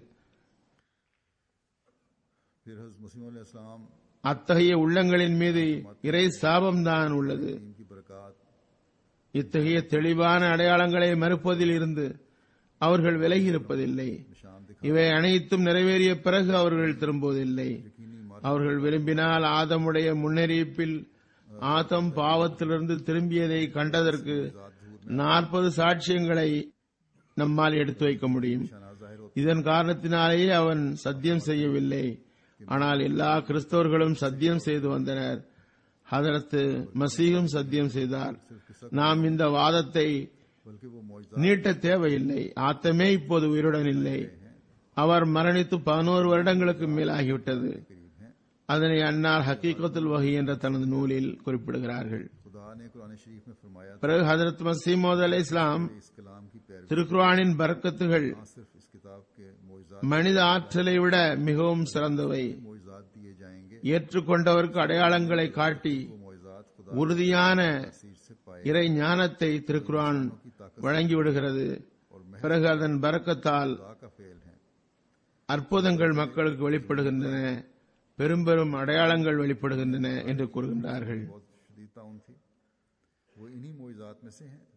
फिर हजरत मुस्लिम इस्लाम அத்தகைய உள்ளங்களின் மீது இறை சாபம்தான் உள்ளது की बरकत இத்தகைய தெளிவான அடையாளங்களை மறுப்பதில் இருந்து அவர்கள் விலகி இருப்பதில்லை निशान दिखा இவை அனைத்தும் நிறைவேறிய பிறகு அவர்கள் திரும்புவதில்லை அவர்கள் விரும்பினால் ஆதமுடைய முன்னறிவிப்பில் ஆதம் பாவத்திலிருந்து திரும்பியதை கண்டதற்கு நாற்பது சாட்சியங்களை நம்மால் எடுத்து வைக்க முடியும் निशाना जाहिर होता இதன் காரணத்தினாலேயே அவன் சத்தியம் செய்யவில்லை ஆனால் எல்லா கிறிஸ்தவர்களும் சத்தியம் செய்து வந்தனர் ஹதரத்து மசீகும் சத்தியம் செய்தார் நாம் இந்த வாதத்தை बल्कि वो मौजूदा நீட்ட தேவையில்லை ஆத்தமே இப்போது உயிருடன் இல்லை அவர் மரணித்து பதினோரு வருடங்களுக்கு மேலாகிவிட்டது करीब हैं அதனை அன்னார் ஹக்கீகத்துல் வகி என்ற தனது நூலில் குறிப்பிடுகிறார்கள் खुदा ने कुरान शरीफ में फरमाया था பிறகு ஹதரத் மசீமோத் அலை இஸ்லாம் इस कलाम की पैरवी திருக்குரானின் बरकத்துகள் ना सिर्फ इस किताब के मौजूदा மனித ஆற்றலை விட மிகவும் சிறந்தவை मौजूदात दिए जाएंगे ஏற்றுக்கொண்டவருக்கு அடையாளங்களை காட்டி वो मौजूदात खुदा உறுதியான तफसीर से पाए இறை ஞானத்தை திருக்குரான் வழங்கிவிடுகிறது और महज பிறகு அதன் பரக்கத்தால் खुदा का फेल है அற்புதங்கள் மக்களுக்கு வெளிப்படுகின்றன பெரும் பெரும் அடையாளங்கள் வெளிப்படுகின்றன என்று கூறுகின்றார்கள் बहुत शदीद ताउन थी वो इन्हीं मौजूदात में से हैं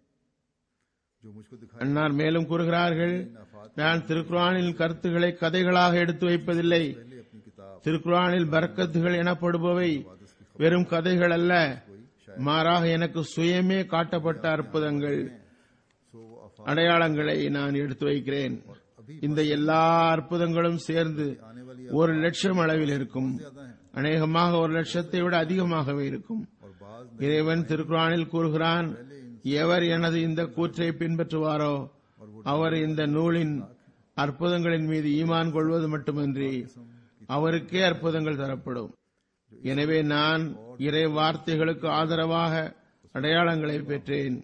जो मुझको दिखाई அன்னார் மேலும் கூறுகிறார்கள் நான் திருக்குரானின் கருத்துக்களை கதைகளாக எடுத்து வைப்பதில்லை पहले अपनी किताब திருக்குரானில் பரக்கத்துகள் எனப்படுபவை வெறும் கதைகள் அல்ல மாறாக எனக்கு சுயமே காட்டப்பட்ட அற்புதங்கள் सो वो अफा அடையாளங்களை நான் எடுத்து வைக்கிறேன் இந்த எல்லா அற்புதங்களும் சேர்ந்து आने वाली ஒரு லட்சம் அளவில் இருக்கும் ज्यादा हैं அநேகமாக ஒரு லட்சத்தை விட அதிகமாகவே இருக்கும் और बाज இறைவன் திருக்குறானில் கூறுகிறான் எவர் எனது இந்த கூற்றை பின்பற்றுவாரோ அவர் இந்த நூலின் அற்புதங்களின் மீது ஈமான் கொள்வது மட்டுமன்றி அவருக்கே அற்புதங்கள் தரப்படும் எனவே நான் இறை வார்த்தைகளுக்கு ஆதரவாக அடையாளங்களை பெற்றேன்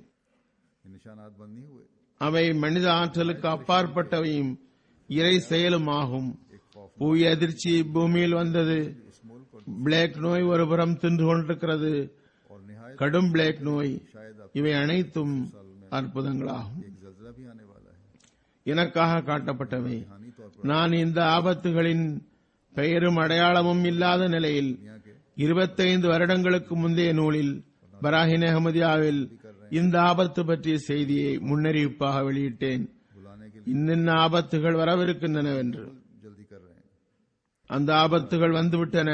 ये निशानात बंद नहीं हुए அவை மனித ஆற்றலுக்கு அப்பாற்பட்டவையும் இறை செயலும் ஆகும் புவி அதிர்ச்சி பூமியில் வந்தது इस मुल्क और, பிளேக் நோய் ஒருபுறம் தின்று கொண்டிருக்கிறது और निहायत கடும் பிளேக் நோய் शायद आप இவை அனைத்தும் அற்புதங்களும் एक जल्जला भी आने वाला है எனக்காக காட்டப்பட்டவை हानि तौर पर நான் இந்த ஆபத்துகளின் பெயரும் அடையாளமும் இல்லாத நிலையில் दुनिया के இருபத்தைந்து வருடங்களுக்கு முந்தைய நூலில் பராஹின் அஹமதியாவில் இந்த ஆபத்து பற்றிய செய்தியை முன்னறிவிப்பாக வெளியிட்டேன் बुलाने के लिए இன்னின்ன ஆபத்துகள் வரவிருக்கின்றனவென்று जल्दी कर रहे हैं அந்த ஆபத்துகள் வந்துவிட்டன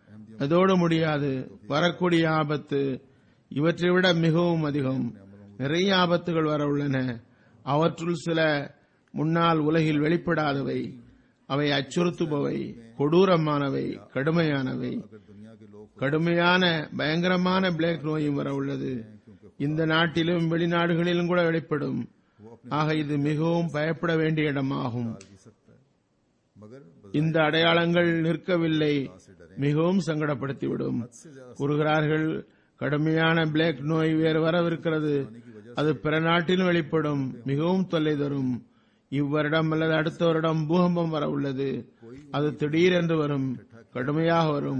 அதோடு முடியாது வரக்கூடிய ஆபத்து இவற்றை விட மிகவும் அதிகம் நிறைய ஆபத்துகள் வர உள்ளன அவற்றுள் சில முன்னால் உலகில் வெளிப்படாதவை அவை அச்சுறுத்துபவை கொடூரமானவை கடுமையானவை अगर दुनिया के लोग கடுமையான பயங்கரமான பிளேக் நோயும் வர உள்ளது இந்த நாட்டிலும் வெளிநாடுகளிலும் கூட வெளிப்படும் ஆக இது மிகவும் பயப்பட வேண்டிய இடமாகும் जी सकता है मगर இந்த அடையாளங்கள் நிற்கவில்லை மிகவும் சங்கடப்படுத்திவிடும் கூறுகிறார்கள் கடுமையான பிளேக் நோய் வேறு வரவிருக்கிறது அது பிற நாட்டிலும் வெளிப்படும் மிகவும் தொல்லை தரும் இவ்வருடம் அல்லது அடுத்த வருடம் பூகம்பம் வர உள்ளது அது திடீரென்று வரும் கடுமையாக வரும்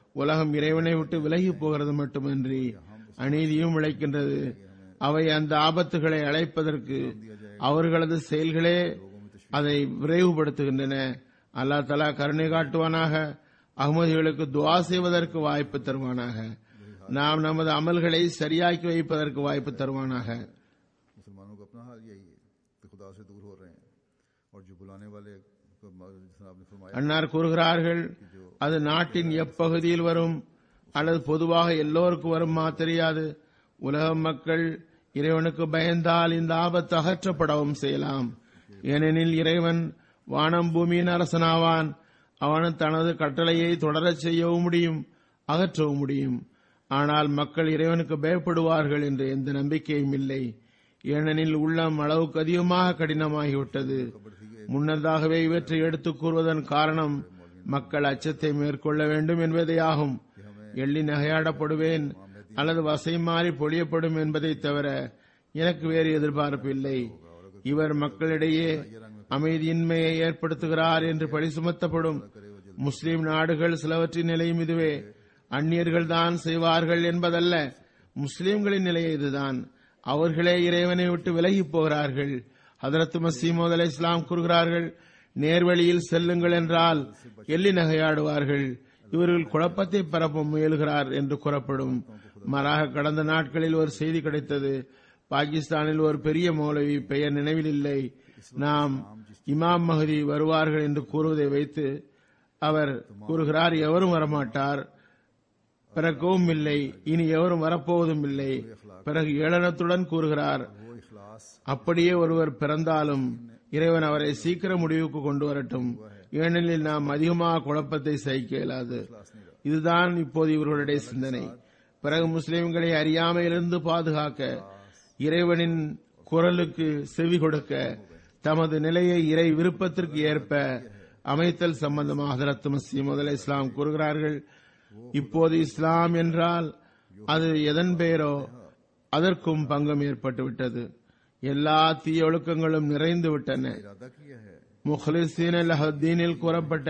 உலகம் இறைவனை விட்டு விலகி போகிறது மட்டுமின்றி அநீதியும் விளைக்கின்றது அவை அந்த ஆபத்துகளை அழைப்பதற்கு அவர்களது செயல்களே அதை விரைவுபடுத்துகின்றன அல்லாஹ் தலா கருணை காட்டுவானாக அகமதிகளுக்கு துவா செய்வதற்கு வாய்ப்பு தருவானாக நாம் நமது அமல்களை சரியாக்கி வைப்பதற்கு வாய்ப்பு தருவானாக मुसलमानों का अपना हाल यही है कि खुदा से दूर हो रहे हैं और जो बुलाने वाले को जिस आपने फरमाया அன்னார் கூறுகிறார்கள் அது நாட்டின் எப்பகுதியில் வரும் அல்லது பொதுவாக எல்லோருக்கும் வருமா தெரியாது உலக மக்கள் இறைவனுக்கு பயந்தால் இந்த ஆபத்து அகற்றப்படவும் செய்யலாம் ஏனெனில் இறைவன் வானம் பூமியின் அரசனாவான் அவன் தனது கட்டளையை தொடரச் செய்யவும் முடியும் அகற்றவும் முடியும் ஆனால் மக்கள் இறைவனுக்கு பயப்படுவார்கள் என்ற எந்த நம்பிக்கையும் இல்லை ஏனெனில் உள்ளம் அளவுக்கு அதிகமாக கடினமாகிவிட்டது முன்னதாகவே இவற்றை எடுத்துக் கூறுவதன் காரணம் மக்கள் அச்சத்தை மேற்கொள்ள வேண்டும் என்பதேயாகும் எள்ளி நகையாடப்படுவேன் அல்லது வசை மாறி பொழியப்படும் என்பதை தவிர எனக்கு வேறு எதிர்பார்ப்பு இல்லை இவர் மக்களிடையே அமைதியின்மையை ஏற்படுத்துகிறார் என்று பழி சுமத்தப்படும் முஸ்லிம் நாடுகள் சிலவற்றின் நிலையும் இதுவே அந்நியர்கள் தான் செய்வார்கள் என்பதல்ல முஸ்லிம்களின் நிலை இதுதான் அவர்களே இறைவனை விட்டு விலகி போகிறார்கள் ஹதரத் மசீமோத் அலை இஸ்லாம் கூறுகிறார்கள் நேர்வழியில் செல்லுங்கள் என்றால் எள்ளி நகையாடுவார்கள் இவர்கள் குழப்பத்தை பரப்ப முயல்கிறார் என்று கூறப்படும் மாறாக கடந்த நாட்களில் ஒரு செய்தி கிடைத்தது பாகிஸ்தானில் ஒரு பெரிய மௌலவி பெயர் நினைவில் இல்லை நாம் இமாம் மஹதி வருவார்கள் என்று கூறுவதை வைத்து அவர் கூறுகிறார் எவரும் வரமாட்டார் பிறக்கவும் இல்லை இனி எவரும் வரப்போவதும் இல்லை பிறகு ஏளனத்துடன் கூறுகிறார் वो इखलास அப்படியே ஒருவர் பிறந்தாலும் இறைவன் அவரை சீக்கிர முடிவுக்கு கொண்டு வரட்டும் ஏனெனில் நாம் அதிகமாக குழப்பத்தை சகிக்க இயலாது இதுதான் இப்போது இவர்களுடைய சிந்தனை பிறகு முஸ்லிம்களை அறியாமையிலிருந்து பாதுகாக்க இறைவனின் குரலுக்கு செவி கொடுக்க தமது நிலையை இறை விருப்பத்திற்கு ஏற்ப அமைத்தல் சம்பந்தமாக ஹதரத் மசீம் முதல இஸ்லாம் கூறுகிறார்கள் இப்போது இஸ்லாம் என்றால் அது எதன் பெயரோ அதற்கும் பங்கம் ஏற்பட்டு விட்டது எல்லா தீய ஒழுக்கங்களும் நிறைந்து விட்டன इरादा किया है முஹலிசீன் அல் கூறப்பட்ட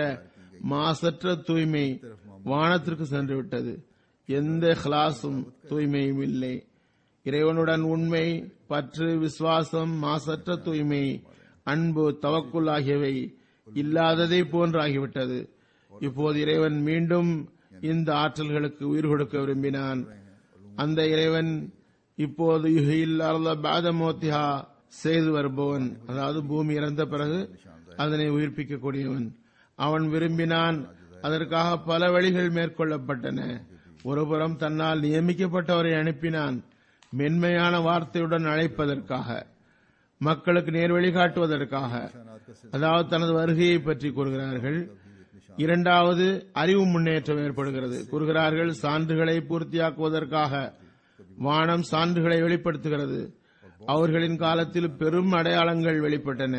மாசற்ற தூய்மை வானத்திற்கு சென்று விட்டது எந்த கிளாஸும் தூய்மையும் இல்லை இறைவனுடன் உண்மை பற்று விசுவாசம் மாசற்ற தூய்மை அன்பு தவக்குல் ஆகியவை இல்லாததை போன்றாகிவிட்டது இப்போது இறைவன் மீண்டும் இந்த ஆற்றல்களுக்கு உயிர் கொடுக்க விரும்பினான் அந்த இறைவன் இப்போது யுஹில் அர்த பாத மோத்திஹா செய்து வருபவன் அதாவது பூமி இறந்த பிறகு அதனை உயிர்ப்பிக்கக்கூடியவன் அவன் விரும்பினான் அதற்காக பல வழிகள் மேற்கொள்ளப்பட்டன ஒருபுறம் தன்னால் நியமிக்கப்பட்டவரை அனுப்பினான் மென்மையான வார்த்தையுடன் அழைப்பதற்காக மக்களுக்கு நேர்வழி காட்டுவதற்காக அதாவது தனது வருகையை பற்றி கூறுகிறார்கள் இரண்டாவது அறிவு முன்னேற்றம் ஏற்படுகிறது கூறுகிறார்கள் சான்றுகளை பூர்த்தியாக்குவதற்காக வானம் சான்றுகளை வெளிப்படுத்துகிறது அவர்களின் காலத்தில் பெரும் அடையாளங்கள் வெளிப்பட்டன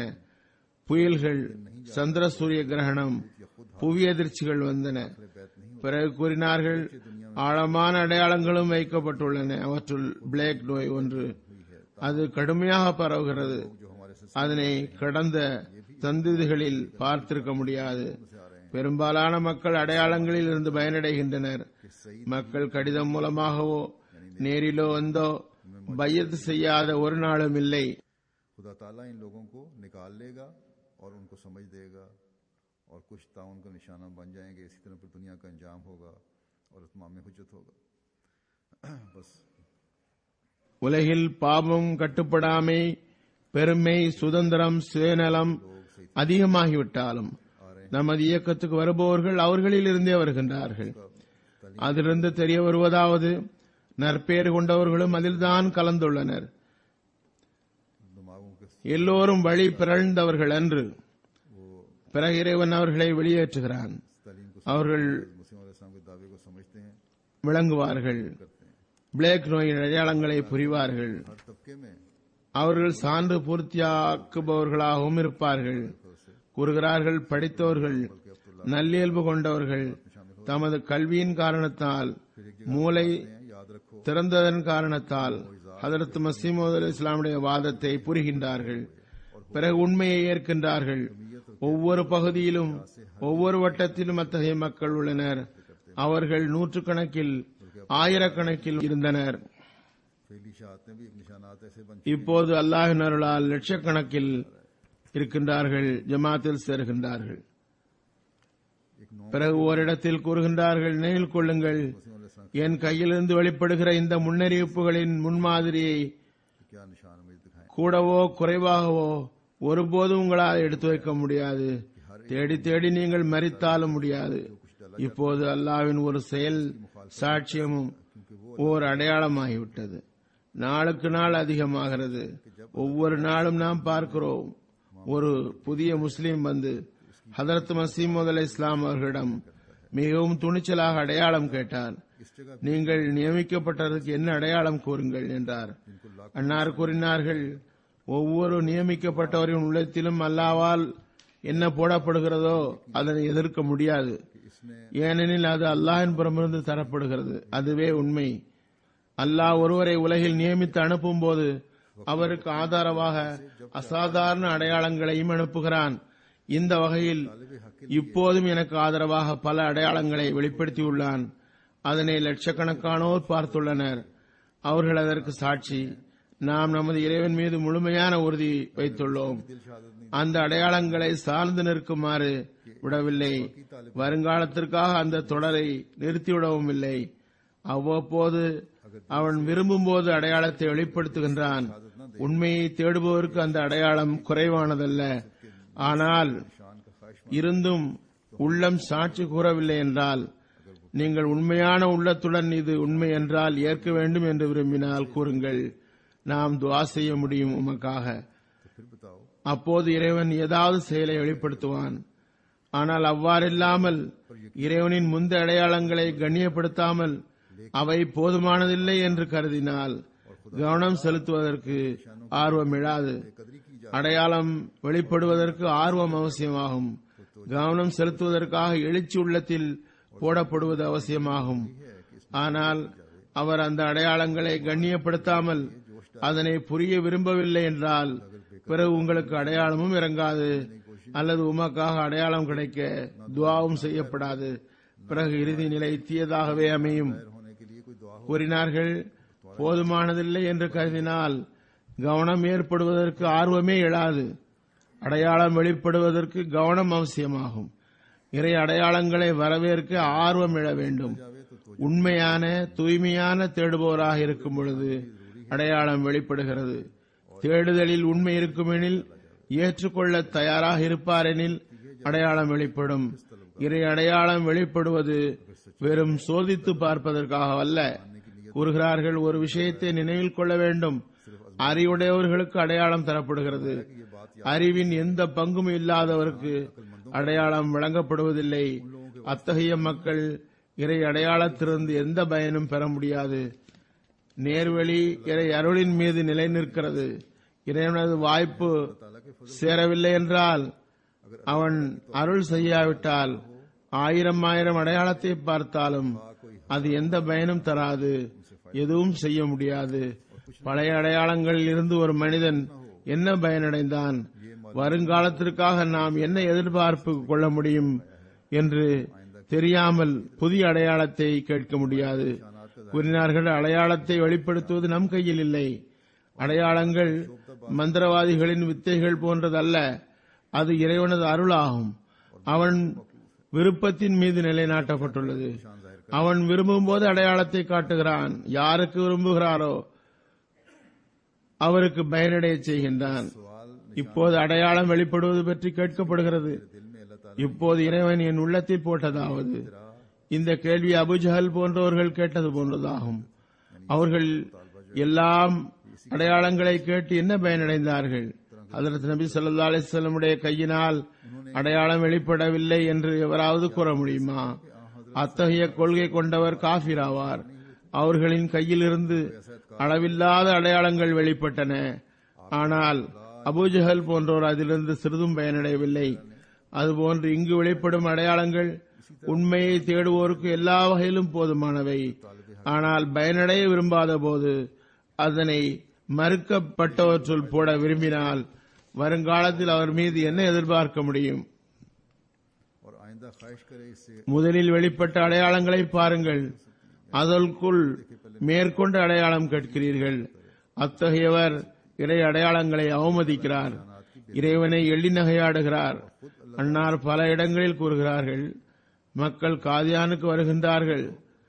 புயல்கள் சந்திர சூரிய கிரகணம் புவி அதிர்ச்சிகள் வந்தன பிறகு கூறினார்கள் ஆழமான அடையாளங்களும் வைக்கப்பட்டுள்ளன அவற்றுள் பிளேக் நோய் ஒன்று அது கடுமையாக பரவுகிறது அதனை கடந்த சந்ததிகளில் பார்த்திருக்க முடியாது பெரும்பாலான மக்கள் அடையாளங்களில் இருந்து பயனடைகின்றனர் மக்கள் கடிதம் மூலமாகவோ நேரிலோ வந்தோ பையத்து செய்யாத ஒரு நாளும் இல்லை खुदा ताला इन लोगों को निकाल लेगा और उनको समझ देगा और कुछ ताउन का निशाना बन जाएंगे इसी तरह फिर दुनिया का अंजाम होगा और इतमाम में हुज्जत होगा बस உலகில் பாவம் கட்டுப்படாமை பெருமை சுதந்திரம் சுயநலம் அதிகமாகிவிட்டாலும் நமது இயக்கத்துக்கு வருபவர்கள் அவர்களில் இருந்தே வருகின்றார்கள் அதிலிருந்து தெரிய வருவதாவது நற்பெயர் கொண்டவர்களும் அதில்தான் கலந்துள்ளனர் दिमागों के எல்லோரும் வழி பிறழ்ந்தவர்கள் அன்று பிறகு இறைவன் அவர்களை வெளியேற்றுகிறான் तलीम को அவர்கள் मुस्लिम इस्लाम के दावे को समझते हैं விளங்குவார்கள் பிளேக் நோயின் அடையாளங்களை புரிவார்கள் हर तबके में அவர்கள் சான்று பூர்த்தியாக்குபவர்களாகவும் இருப்பார்கள் கூறுகிறார்கள் படித்தவர்கள் நல்லியல்பு கொண்டவர்கள் தமது கல்வியின் காரணத்தால் மூளை याद रखो திறந்ததன் காரணத்தால் ஹதரத் மசீமது அலி இஸ்லாமுடைய வாதத்தை புரிகின்றார்கள் பிறகு உண்மையை ஏற்கின்றார்கள் ஒவ்வொரு பகுதியிலும் ஒவ்வொரு வட்டத்திலும் அத்தகைய மக்கள் உள்ளனர் அவர்கள் நூற்றுக்கணக்கில் ஆயிரக்கணக்கில் இருந்தனர் फैली शहादत में भी एक निशानात ऐसे बन இப்போது அல்லாஹின் அருளால் லட்சக்கணக்கில் இருக்கின்றார்கள் ஜமாத்தில் சேருகின்றார்கள் एक नौ பிறகு ஓரிடத்தில் கூறுகின்றார்கள் நினைவில் கொள்ளுங்கள் என் கையிலிருந்து வெளிப்படுகிற இந்த முன்னறிவிப்புகளின் முன்மாதிரியை क्या निशान मुझे दिखाएं கூடவோ குறைவாகவோ ஒருபோதும் உங்களால் எடுத்து வைக்க முடியாது தேடி தேடி நீங்கள் மறித்தாலும் முடியாது இப்போது அல்லாவின் ஒரு செயல் சாட்சியமும் ஓர் அடையாளமாகிவிட்டது நாளுக்கு நாள் அதிகமாகிறது ஒவ்வொரு நாளும் நாம் பார்க்கிறோம் ஒரு புதிய முஸ்லீம் வந்து ஹதரத் மசீம் முதல் இஸ்லாம் அவர்களிடம் மிகவும் துணிச்சலாக அடையாளம் கேட்டார் நீங்கள் நியமிக்கப்பட்டதற்கு என்ன அடையாளம் கூறுங்கள் என்றார் அன்னார் கூறினார்கள் ஒவ்வொரு நியமிக்கப்பட்டவரின் உள்ளத்திலும் அல்லாவால் என்ன போடப்படுகிறதோ அதனை எதிர்க்க முடியாது ஏனெனில் அது அல்லாஹின் புறமிருந்து தரப்படுகிறது அதுவே உண்மை அல்லாஹ் ஒருவரை உலகில் நியமித்து அனுப்பும் போது அவருக்கு ஆதாரமாக அசாதாரண அடையாளங்களையும் அனுப்புகிறான் இந்த வகையில் இப்போதும் எனக்கு ஆதரவாக பல அடையாளங்களை வெளிப்படுத்தியுள்ளான் அதனை லட்சக்கணக்கானோர் பார்த்துள்ளனர் அவர்கள் அதற்கு சாட்சி நாம் நமது இறைவன் மீது முழுமையான உறுதி வைத்துள்ளோம் அந்த அடையாளங்களை சார்ந்து நிற்குமாறு விடவில்லை வருங்காலத்திற்காக அந்த தொடரை நிறுத்திவிடவும் இல்லை அவ்வப்போது அவன் விரும்பும்போது அடையாளத்தை வெளிப்படுத்துகின்றான் உண்மையை தேடுபவருக்கு அந்த அடையாளம் குறைவானதல்ல ஆனால் இருந்தும் உள்ளம் சாட்சி கூறவில்லை என்றால் நீங்கள் உண்மையான உள்ளத்துடன் இது உண்மை என்றால் ஏற்க வேண்டும் என்று விரும்பினால் கூறுங்கள் நாம் துவா செய்ய முடியும் உமக்காக फिर बताओ அப்போது இறைவன் ஏதாவது செயலை வெளிப்படுத்துவான் ஆனால் அவ்வாறில்லாமல் இறைவனின் முந்த அடையாளங்களை கண்ணியப்படுத்தாமல் அவை போதுமானதில்லை என்று கருதினால் கவனம் செலுத்துவதற்கு ஆர்வம் எழாது அடையாளம் வெளிப்படுவதற்கு ஆர்வம் அவசியமாகும் கவனம் செலுத்துவதற்காக எழுச்சி உள்ளத்தில் போடப்படுவது அவசியமாகும் ஆனால் அவர் அந்த அடையாளங்களை கண்ணியப்படுத்தாமல் அதனை புரிய விரும்பவில்லை என்றால் பிறகு உங்களுக்கு அடையாளமும் இறங்காது அல்லது உமக்காக அடையாளம் கிடைக்க துவாவும் செய்யப்படாது பிறகு இறுதி நிலை தீயதாகவே அமையும் होने के लिए कोई दुआ கூறினார்கள் போதுமானதில்லை என்று கருதினால் கவனம் ஏற்படுவதற்கு ஆர்வமே எழாது அடையாளம் வெளிப்படுவதற்கு கவனம் அவசியமாகும் இறை அடையாளங்களை வரவேற்க ஆர்வம் எழ வேண்டும் உண்மையான தூய்மையான தேடுபவராக இருக்கும் பொழுது அடையாளம் வெளிப்படுகிறது தேடுதலில் உண்மை இருக்குமெனில் ஏற்றுக்கொள்ள தயாராக இருப்பாரெனில் அடையாளம் வெளிப்படும் இறை அடையாளம் வெளிப்படுவது வெறும் சோதித்து பார்ப்பதற்காக அல்ல கூறுகிறார்கள் ஒரு விஷயத்தை நினைவில் கொள்ள வேண்டும் அறிவுடையவர்களுக்கு அடையாளம் தரப்படுகிறது அறிவின் எந்த பங்கும் இல்லாதவருக்கு அடையாளம் வழங்கப்படுவதில்லை அத்தகைய மக்கள் இறை அடையாளத்திலிருந்து எந்த பயனும் பெற முடியாது நேர்வழி இறை அருளின் மீது நிலை நிற்கிறது இறைவனது வாய்ப்பு சேரவில்லை என்றால் அவன் அருள் செய்யாவிட்டால் ஆயிரம் ஆயிரம் அடையாளத்தை பார்த்தாலும் அது எந்த பயனும் தராது எதுவும் செய்ய முடியாது பழைய அடையாளங்களில் இருந்து ஒரு மனிதன் என்ன பயனடைந்தான் வருங்காலத்திற்காக நாம் என்ன எதிர்பார்ப்பு கொள்ள முடியும் என்று தெரியாமல் புதிய அடையாளத்தை கேட்க முடியாது கூறினார்கள் அடையாளத்தை வெளிப்படுத்துவது நம் கையில் இல்லை அடையாளங்கள் மந்திரவாதிகளின் வித்தைகள் போன்றதல்ல அது இறைவனது அருளாகும் அவன் விருப்பத்தின் மீது நிலைநாட்டப்பட்டுள்ளது அவன் விரும்பும் போது அடையாளத்தை காட்டுகிறான் யாருக்கு விரும்புகிறாரோ அவருக்கு பயனடைய செய்கின்றான் இப்போது அடையாளம் வெளிப்படுவது பற்றி கேட்கப்படுகிறது இப்போது இறைவன் என் உள்ளத்தில் போட்டதாவது இந்த கேள்வி அபுஜஹல் போன்றவர்கள் கேட்டது போன்றதாகும் அவர்கள் எல்லாம் அடையாளங்களை கேட்டு என்ன பயனடைந்தார்கள் அதற்கு நபி சொல்லா அலிஸ்லமுடைய கையினால் அடையாளம் வெளிப்படவில்லை என்று எவராவது கூற முடியுமா அத்தகைய கொள்கை கொண்டவர் காபிராவார் அவர்களின் கையிலிருந்து அளவில்லாத அடையாளங்கள் வெளிப்பட்டன ஆனால் அபூஜஹல் போன்றோர் அதிலிருந்து சிறிதும் பயனடையவில்லை அதுபோன்று இங்கு வெளிப்படும் அடையாளங்கள் உண்மையை தேடுவோருக்கு எல்லா வகையிலும் போதுமானவை ஆனால் பயனடைய விரும்பாத போது அதனை மறுக்கப்பட்டவற்றுள் போட விரும்பினால் வருங்காலத்தில் அவர் மீது என்ன எதிர்பார்க்க முடியும் और आइंदा बंदा ख्वाहिश करे इससे முதலில் வெளிப்பட்ட அடையாளங்களை பாருங்கள் அதற்குள் மேற்கொண்ட அடையாளம் கேட்கிறீர்கள் அத்தகையவர் இறை அடையாளங்களை அவமதிக்கிறார் இறைவனை எள்ளி நகையாடுகிறார் அன்னார் பல இடங்களில் கூறுகிறார்கள் மக்கள் காதியானுக்கு வருகின்றார்கள்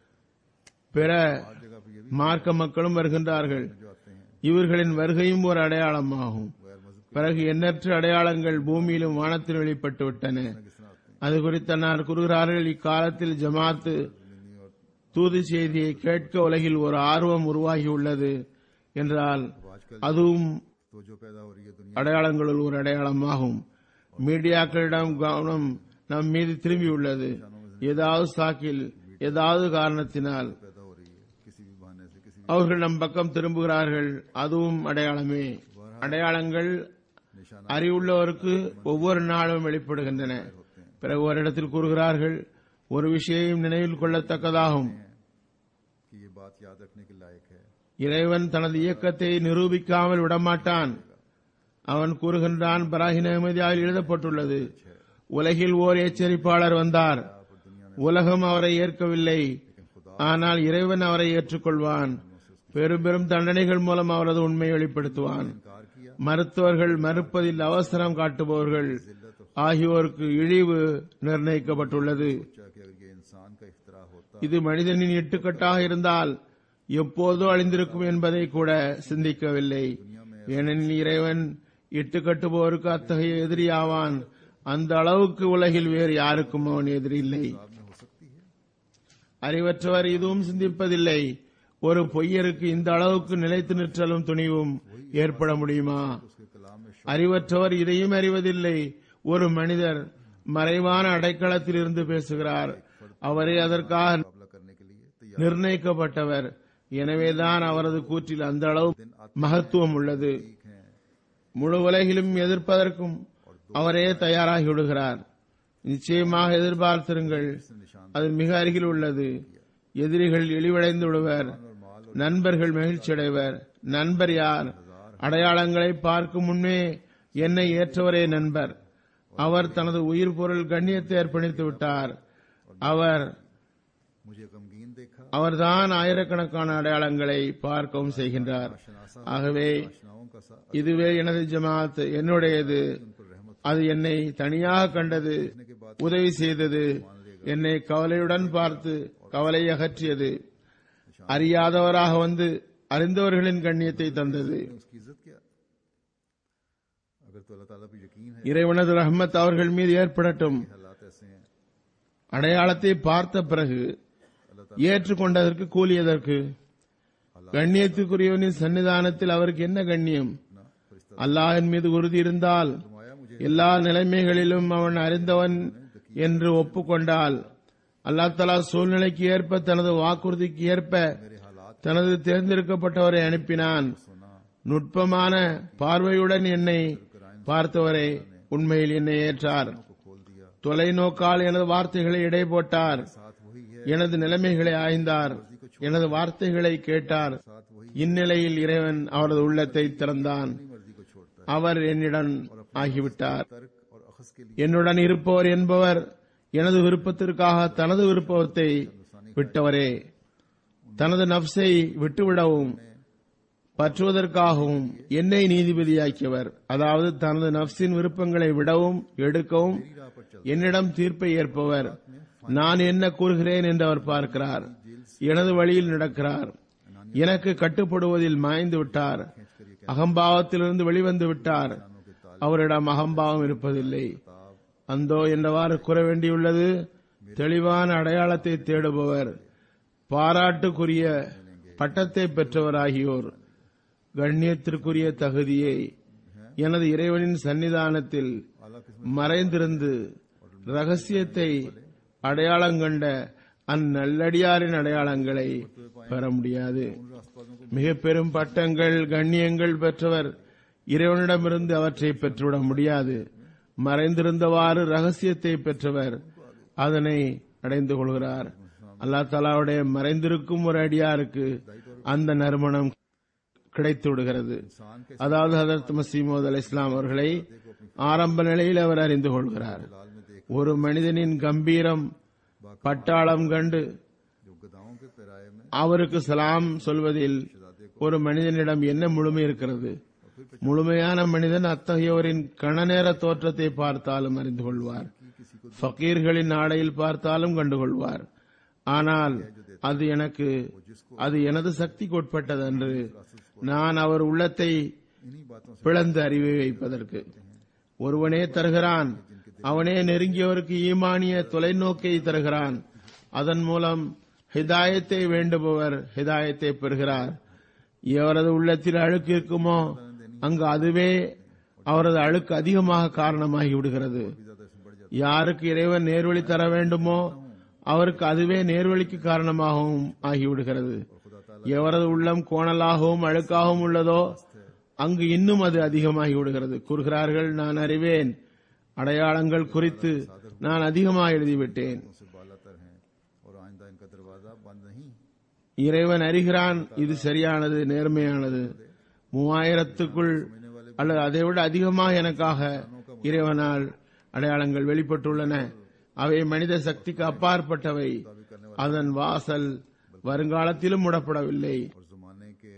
பிற जगह पे ये भी மார்க்க மக்களும் வருகின்றார்கள் जो आते हैं இவர்களின் வருகையும் ஒரு அடையாளமாகும் गैर मजहब பிறகு எண்ணற்ற அடையாளங்கள் பூமியிலும் வானத்தில் வெளிப்பட்டு விட்டன किस तरह आते हैं அது குறித்து அன்னார் கூறுகிறார்கள் இக்காலத்தில் ஜமாத்து தூது செய்தியை கேட்க உலகில் ஒரு ஆர்வம் உருவாகியுள்ளது என்றால் அதுவும் तो जो पैदा हो रही है दुनिया அடையாளங்களுள் ஒரு அடையாளமாகும் மீடியாக்களிடம் கவனம் நம் மீது திரும்பியுள்ளது ஏதாவது சாக்கில் ஏதாவது காரணத்தினால் पैदा हो रही है किसी भी बहाने से किसी அவர்கள் நம் பக்கம் திரும்புகிறார்கள் அதுவும் அடையாளமே அடையாளங்கள் निशाना அறிவுள்ளவருக்கு ஒவ்வொரு நாளும் வெளிப்படுகின்றன பிறகு ஒரு இடத்தில் கூறுகிறார்கள் ஒரு விஷயம் நினைவில் கொள்ளத்தக்கதாகும் कि ये बात याद रखने के लायक है இறைவன் தனது இயக்கத்தை நிரூபிக்காமல் விடமாட்டான் அவன் கூறுகின்றான் பராகின் அகமதியாவில் எழுதப்பட்டுள்ளது உலகில் ஓர் எச்சரிப்பாளர் வந்தார் உலகம் அவரை ஏற்கவில்லை ஆனால் இறைவன் அவரை ஏற்றுக்கொள்வான் பெரும் பெரும் தண்டனைகள் மூலம் அவரது உண்மையை வெளிப்படுத்துவான் इनकार किया மருத்துவர்கள் மறுப்பதில் அவசரம் காட்டுபவர்கள் ஆகியோருக்கு இழிவு நிர்ணயிக்கப்பட்டுள்ளது सोचा कि अगर ये इंसान का इफ्तरा होता இது மனிதனின் இட்டுக்கட்டாக இருந்தால் எப்போதோ அழிந்திருக்கும் என்பதை கூட சிந்திக்கவில்லை ஏனெனில் இறைவன் இட்டுக்கட்டுபவருக்கு அத்தகைய எதிரி ஆவான் அந்த அளவுக்கு உலகில் வேறு யாருக்கும் அவன் எதிரி இல்லை में हो सकती है அறிவற்றவர் இதுவும் சிந்திப்பதில்லை ஒரு பொய்யருக்கு இந்த அளவுக்கு நிலைத்து நிற்றலும் துணிவும் ஏற்பட முடியுமா उसके कलाम में அறிவற்றவர் இதையும் அறிவதில்லை ஒரு மனிதர் மறைவான அடைக்கலத்தில் இருந்து பேசுகிறார் அவரே அதற்காக मुकाबला करने के लिए तैयार நிர்ணயிக்கப்பட்டவர் எனவேதான் அவரது கூற்றில் அந்த அளவு மகத்துவம் உள்ளது हैं முழு உலகிலும் எதிர்ப்பதற்கும் அவரே தயாராகி விடுகிறார் நிச்சயமாக எதிர்பார்த்திருங்கள் அது மிக அருகில் உள்ளது எதிரிகள் இழிவடைந்து விடுவர் நண்பர்கள் மகிழ்ச்சியடைவர் நண்பர் யார் அடையாளங்களை பார்க்கும் முன்னே என்னை ஏற்றவரே நண்பர் அவர் தனது உயிர் பொருள் கண்ணியத்தை அர்ப்பணித்து விட்டார் அவர் मुझे गमगीन देखा அவர்தான் ஆயிரக்கணக்கான அடையாளங்களை பார்க்கவும் செய்கின்றார் ஆகவே आशनाओं का सा இதுவே எனது ஜமாத் என்னுடையது அது என்னை தனியாக கண்டது உதவி செய்தது என்னை கவலையுடன் பார்த்து கவலை அகற்றியது அறியாதவராக வந்து அறிந்தவர்களின் கண்ணியத்தை தந்தது उसकी इज्जत क्या अगर तो अल्लाह ताला पे यकीन है இறைவனது ரஹ்மத் அவர்கள் மீது ஏற்படட்டும் हालात ऐसे हैं அடையாளத்தை பார்த்த பிறகு ஏற்றுக்கொண்டதற்கு கூலி எதற்கு கண்ணியத்துக்குரியவனின் சன்னிதானத்தில் அவருக்கு என்ன கண்ணியம் ना फरिश्ता அல்லாஹின் மீது உறுதி இருந்தால் फरमाया मुझे எல்லா நிலைமைகளிலும் அவன் அறிந்தவன் என்று ஒப்புக்கொண்டால் அல்லாஹ் தலா சூழ்நிலைக்கு ஏற்ப தனது வாக்குறுதிக்கு ஏற்ப मेरे हालात தனது தேர்ந்தெடுக்கப்பட்டவரை அனுப்பினான் सुना நுட்பமான பார்வையுடன் என்னை பார்த்தவரை உண்மையில் என்னை ஏற்றார் को खोल दिया தொலைநோக்கால் எனது வார்த்தைகளை இடை போட்டார் साथ वही है எனது நிலைமைகளை ஆய்ந்தார் எனது வார்த்தைகளை கேட்டார் साथ वही இந்நிலையில் இறைவன் அவரது உள்ளத்தை திறந்தான் अपनी मर्जी को छोड़ता அவர் என்னிடம் ஆகிவிட்டார் है तर्क और अखज के लिए என்னுடன் இருப்பவர் என்பவர் எனது விருப்பத்திற்காக தனது விருப்பத்தை விட்டவரே தனது நப்சை விட்டுவிடவும் பற்றுவதற்காகவும் என்னை நீதிபதியாக்கியவர் அதாவது தனது நப்சின் விருப்பங்களை விடவும் எடுக்கவும் राह पर चल என்னிடம் தீர்ப்பை ஏற்பவர் நான் என்ன கூறுகிறேன் என்று அவர் பார்க்கிறார் எனது வழியில் நடக்கிறார் எனக்கு கட்டுப்படுவதில் மாய்ந்து விட்டார் அகம்பாவத்திலிருந்து வெளிவந்து விட்டார் அவரிடம் அகம்பாவம் இருப்பதில்லை அந்தோ என்றவாறு கூற வேண்டியுள்ளது தெளிவான அடையாளத்தை தேடுபவர் பாராட்டுக்குரிய பட்டத்தை பெற்றவராகியோர் கண்ணியத்திற்குரிய தகுதியை எனது இறைவனின் சன்னிதானத்தில் மறைந்திருந்து ரகசியத்தை அடையாளங்கண்ட அந்நல்லடியாரின் அடையாளங்களை பெற முடியாது மிக பெரும் பட்டங்கள் கண்ணியங்கள் பெற்றவர் இறைவனிடமிருந்து அவற்றை பெற்றுவிட முடியாது மறைந்திருந்தவாறு ரகசியத்தை பெற்றவர் அதனை அடைந்து கொள்கிறார் அல்லாஹ் தலாவுடைய மறைந்திருக்கும் ஒரு அடியாருக்கு அந்த நறுமணம் கிடைத்து விடுகிறது इंसान के அதாவது ஹதரத் மசீமோத் அலி இஸ்லாம் அவர்களை ஆரம்ப நிலையில் அவர் அறிந்து கொள்கிறார் ஒரு மனிதனின் கம்பீரம் பட்டாளம் கண்டு जो गदाओं के पैराए में அவருக்கு சலாம் சொல்வதில் ஒரு மனிதனிடம் என்ன முழுமை இருக்கிறது முழுமையான மனிதன் அத்தகையோரின் கணநேர தோற்றத்தை பார்த்தாலும் அறிந்து கொள்வார் ஃபக்கீர்களின் ஆடையில் பார்த்தாலும் கண்டுகொள்வார் ஆனால் அது எனக்கு அது எனது சக்திக்கு உட்பட்டது அன்று நான் அவர் உள்ளத்தை इन्हीं बातों से பிளந்து அறிவை வைப்பதற்கு ஒருவனே தருகிறான் அவனே நெருங்கியவருக்கு ஈமானிய தொலைநோக்கை தருகிறான் அதன் மூலம் ஹிதாயத்தை வேண்டுபவர் ஹிதாயத்தை பெறுகிறார் எவரது உள்ளத்தில் அழுக்கு இருக்குமோ அங்கு அதுவே அவரது அழுக்கு அதிகமாக காரணமாகி விடுகிறது ज्यादा इसमें बढ़ जाता யாருக்கு இறைவன் நேர்வழி தர வேண்டுமோ அவருக்கு அதுவே நேர்வழிக்கு காரணமாகவும் ஆகிவிடுகிறது எவரது உள்ளம் கோணலாகவும் அழுக்காகவும் உள்ளதோ அங்கு இன்னும் அது அதிகமாகி விடுகிறது கூறுகிறார்கள் நான் அறிவேன் அடையாளங்கள் குறித்து நான் அதிகமாக எழுதிவிட்டேன் है से बालातर हैं और आइंदा इनका दरवाजा बंद नहीं இறைவன் அறிகிறான் இது சரியானது நேர்மையானது மூவாயிரத்துக்குள் அல்லது அதைவிட அதிகமாக எனக்காக இறைவனால் அடையாளங்கள் வெளிப்பட்டுள்ளன அவை மனித சக்திக்கு அப்பாற்பட்டவை அதன் வாசல் வருங்காலத்திலும் மூடப்படவில்லை और जमाने के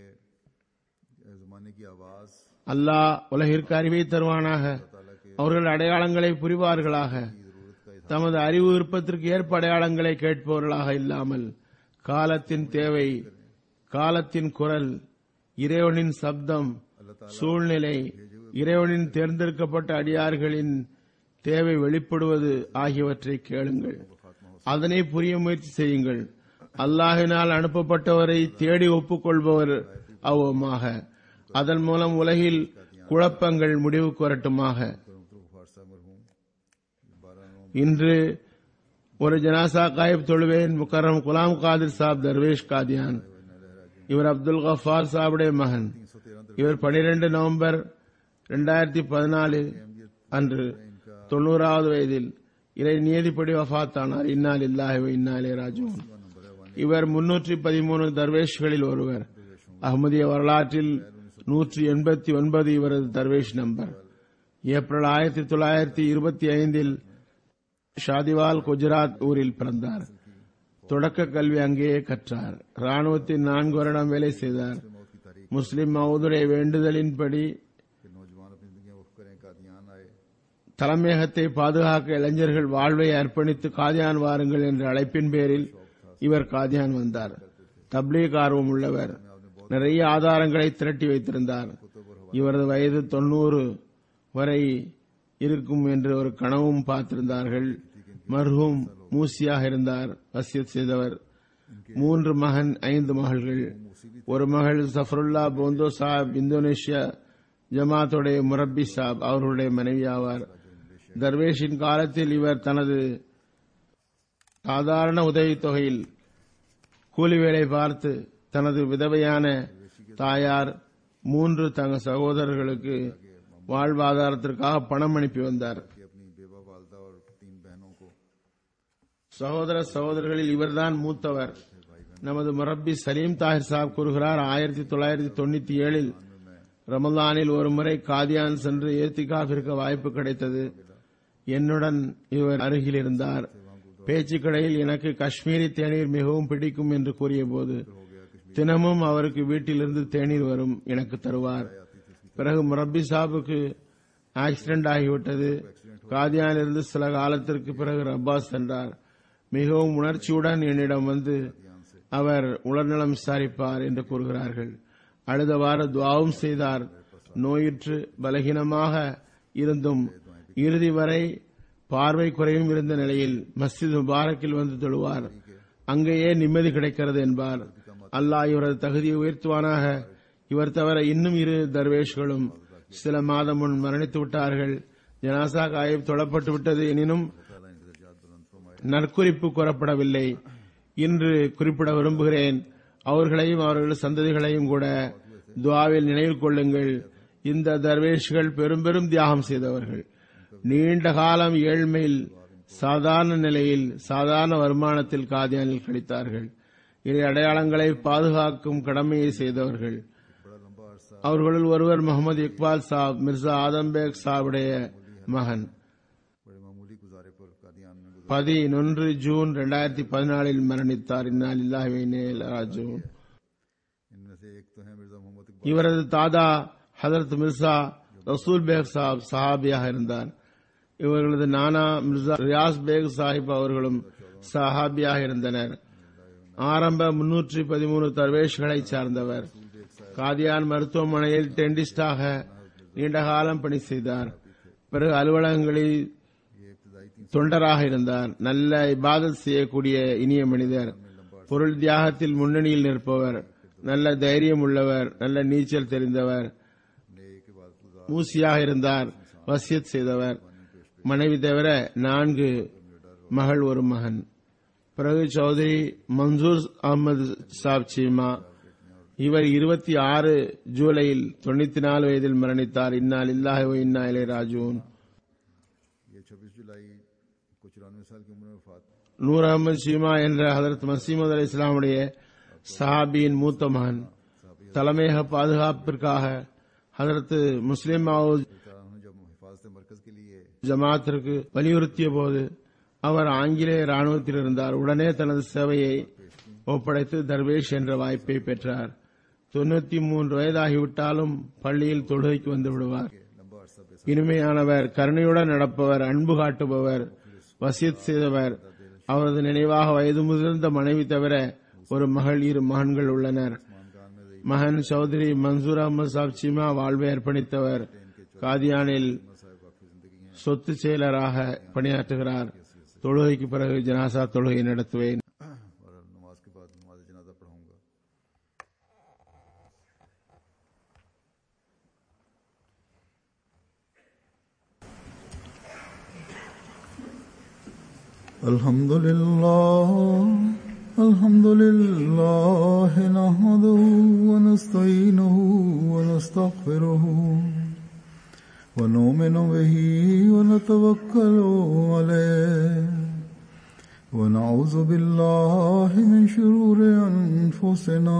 जमाने की आवाज அல்லாஹ் உலகிற்கு அறிவை தருவானாக அவர்கள் அடையாளங்களை புரிவார்களாக தமது அறிவு விருப்பத்திற்கு ஏற்ப அடையாளங்களை கேட்பவர்களாக இல்லாமல் காலத்தின் தேவை காலத்தின் குரல் இறைவனின் சப்தம் சூழ்நிலை இறைவனின் தேர்ந்தெடுக்கப்பட்ட அடியார்களின் தேவை வெளிப்படுவது ஆகியவற்றை கேளுங்கள் அதனை புரிய முயற்சி செய்யுங்கள் அல்லாஹினால் அனுப்பப்பட்டவரை தேடி ஒப்புக்கொள்பவர் அவ்வமாக அதன் மூலம் உலகில் குழப்பங்கள் முடிவுக்கு வரட்டுமாக फारसा मरहूम बारह नौ இன்று ஒரு ஜனாசா காயிப் தொழுவேன் முக்கரம் குலாம் காதிர் சாப் தர்வேஷ் காதியான் இவர் அப்துல் கஃபார் சாபுடைய மகன் இவர் 12 நவம்பர் 2014 பதினாலு அன்று தொண்ணூறாவது வயதில் இறை நியதிப்படி வஃத்தானார் இன்னால் இல்லாஹி இன்னாலே ராஜுவன் இவர் முன்னூற்றி பதிமூணு தர்வேஷ்களில் ஒருவர் அகமதிய வரலாற்றில் நூற்றி எண்பத்தி ஒன்பது இவரது தர்வேஷ் நம்பர் ஏப்ரல் ஆயிரத்தி தொள்ளாயிரத்தி இருபத்தி ஐந்தில் ஷாதிவால் குஜராத் ஊரில் பிறந்தார் தொடக்க கல்வி அங்கேயே கற்றார் ராணுவத்தின் நான்கு வருடம் வேலை செய்தார் முஸ்லிம் மவுதுடைய வேண்டுதலின்படி कि नौजवान अपनी जिंदगी वक्फ करें कादियान आए தலைமையகத்தை பாதுகாக்க இளைஞர்கள் வாழ்வை அர்ப்பணித்து காதியான் வாருங்கள் என்ற அழைப்பின் பேரில் இவர் காதியான் வந்தார் தப்லீக் ஆர்வம் உள்ளவர் நிறைய ஆதாரங்களை திரட்டி வைத்திருந்தார் இவரது வயது தொண்ணூறு வரை இருக்கும் என்று ஒரு கனவும் பார்த்திருந்தார்கள் மர்ஹூம் மூசியாக இருந்தார் வசியத் செய்தவர் மூன்று மகன் ஐந்து மகள்கள் ஒரு மகள் சஃபருல்லா போந்தோ சாப் இந்தோனேஷியா ஜமாத்துடைய முரப்பி சாப் அவர்களுடைய மனைவி ஆவார் தர்வேஷின் காலத்தில் இவர் தனது சாதாரண உதவித்தொகையில் கூலி வேலை பார்த்து தனது விதவையான தாயார் மூன்று தங்க சகோதரர்களுக்கு வாழ்வாதாரத்திற்காக பணம் அனுப்பி வந்தார் कि अपनी बेवा वालदा और तीन बहनों को சகோதர சகோதரர்களில் இவர்தான் மூத்தவர் நமது முரப்பி சலீம் தாஹிர் சாப் கூறுகிறார் ஆயிரத்தி தொள்ளாயிரத்தி தொண்ணூத்தி ஏழில் ரமலானில் ஒருமுறை காதியான் சென்று ஏத்திகாஃபிருக்க வாய்ப்பு கிடைத்தது என்னுடன் இவர் அருகில் இருந்தார் பேச்சுக்கடையில் எனக்கு காஷ்மீரி தேநீர் மிகவும் பிடிக்கும் என்று கூறியபோது தினமும் அவருக்கு வீட்டிலிருந்து தேநீர் வரும் எனக்கு தருவார் பிறகு முரப்பி சாபுக்கு ஆக்சிடென்ட் ஆகிவிட்டது காதியானிலிருந்து சில காலத்திற்கு பிறகு ரப்பாஸ் சென்றார் மிகவும் உணர்ச்சியுடன் என்னிடம் வந்து அவர் உடல்நலம் விசாரிப்பார் என்று கூறுகிறார்கள் அழுதவாறு துவாவும் செய்தார் நோயுற்று பலகீனமாக இருந்தும் இறுதி வரை பார்வை குறையும் இருந்த நிலையில் மஸ்ஜித் முபாரக்கில் வந்து தொழுவார் அங்கேயே நிம்மதி கிடைக்கிறது என்பார் அல்லாஹ் இவரது தகுதியை உயர்த்துவானாக இவர் தவிர இன்னும் இரு தர்வேஷ்களும் சில மாதம் முன் மரணித்து விட்டார்கள் ஜனாசா காயம் தொழப்பட்டு விட்டது எனினும் நற்குறிப்பு கூறப்படவில்லை இன்று குறிப்பிட விரும்புகிறேன் அவர்களையும் அவர்கள் சந்ததிகளையும் கூட துவாவில் நினைவில் கொள்ளுங்கள் இந்த தர்வேஷ்கள் பெரும் பெரும் தியாகம் செய்தவர்கள் நீண்ட காலம் ஏழ்மையில் சாதாரண நிலையில் சாதாரண வருமானத்தில் காதியானில் கழித்தார்கள் இறை அடையாளங்களை பாதுகாக்கும் கடமையை செய்தவர்கள் அவர்களுள் ஒருவர் முகமது இக்பால் சாப் மிர்சா ஆதம்பேக் சாவுடைய மகன் बड़े मामूली गुजारे पर பதினொன்று ஜூன் இரண்டாயிரத்தி பதினாலில் மரணித்தார் இன்னால் இல்லாஹின் इनमें से एक तो है मिर्जा मोहम्मद इकबाल இவரது தாதா ஹதரத் மிர்சா ரசூல் பேக் சாப் சஹாபியாக இருந்தார் இவர்களது நானா மிர்சா ரியாஸ் பேக் சாஹிப் அவர்களும் சஹாபியாக இருந்தனர் ஆரம்ப முன்னூற்றி பதிமூணு தர்வேஷ்களை சார்ந்தவர் காதியான் மருத்துவமனையில் டென்டிஸ்டாக நீண்ட காலம் பணி செய்தார் பிறகு அலுவலகங்களில் ये इब्तदाई तीन தொண்டராக இருந்தார் நல்ல இபாதத் செய்யக்கூடிய இனிய மனிதர் பொருள் தியாகத்தில் முன்னணியில் நிற்பவர் நல்ல தைரியம் உள்ளவர் நல்ல நீச்சல் தெரிந்தவர் नेक इबादत गुजार மூசியாக இருந்தார் வசியத் செய்தவர் மனைவி தவிர நான்கு மகள் ஒரு மகன் பிறகு சௌதரி மன்சூர் அகமது சாப் சீமா இவர் இருபத்தி ஆறு ஜூலையில் தொண்ணூத்தி நாலு வயதில் மரணித்தார் இன்னால் இல்லாஹி வ இன்னா இலை ராஜூன் ये छब्बीस जुलाई को चौरानवे साल की उम्र में वफात நூர் அகமது சீமா என்ற ஹதரத் மசீமது அலி இஸ்லாமுடைய சஹாபியின் மூத்த மகன் தலைமையக பாதுகாப்பிற்காக ஹதரத் முஸ்லிம் மவுத் उन्होंने जब हिफाजत मरकज के लिए ஜமாத்திற்கு வலியுறுத்திய போது அவர் ஆங்கிலேய ராணுவத்தில் இருந்தார் உடனே தனது சேவையை ஒப்படைத்து தர்வேஷ் என்ற வாய்ப்பை பெற்றார் தொண்ணூத்தி மூன்று வயதாகிவிட்டாலும் பள்ளியில் தொழுகைக்கு வந்து விடுவார் लंबा अरसा बेस இனிமையானவர் கருணையுடன் நடப்பவர் அன்பு காட்டுபவர் வசியத் செய்தவர் அவரது நினைவாக வயது முதிர்ந்த மனைவி தவிர ஒரு மகள் இரு மகன்கள் உள்ளனர் खानकान में रही மகன் சௌத்ரி மன்சூர் அஹமது சாப் சீமா வாழ்வை அர்ப்பணித்தவர் காதியானில் साहब काफी जिंदगी हैं சொத்து செயலராக பணியாற்றுகிறார் தொழுகைக்கு பிறகு ஜனாசா தொழுகை நடத்துவேன் और नमाज के बाद नमाज जनाजा पढ़ाऊंगा الحمد لله الحمد لله نحمده ونستعينه ونستغفره ونؤمن به ونتوكل عليه ونعوذ بالله من شرور أنفسنا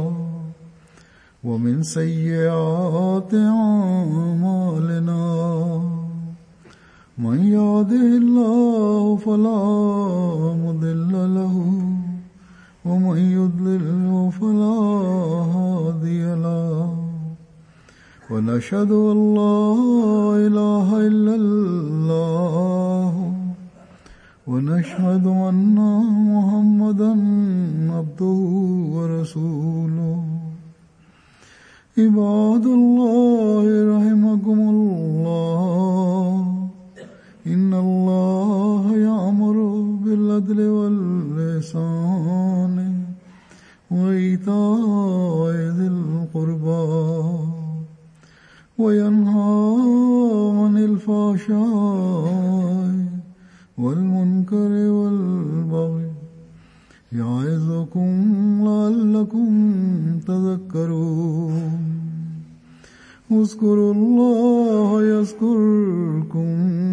ومن سيئات أعمالنا من يهده الله فلا مضل له ومن يضلل فلا هادي له ونشهد أن لا إله إلا الله ونشهد أن محمدا عبده ورسوله عباد الله رحمكم الله إن الله يأمر بالعدل واللسان وإيتاء ذي القربى وينهى عن الفحشاء والمنكر والبغي يعظكم لعلكم تذكرون اذكروا الله يذكركم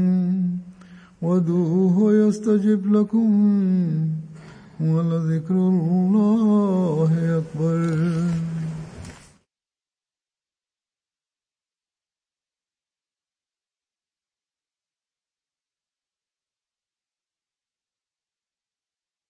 ودوه يستجب لكم ولذكر الله أكبر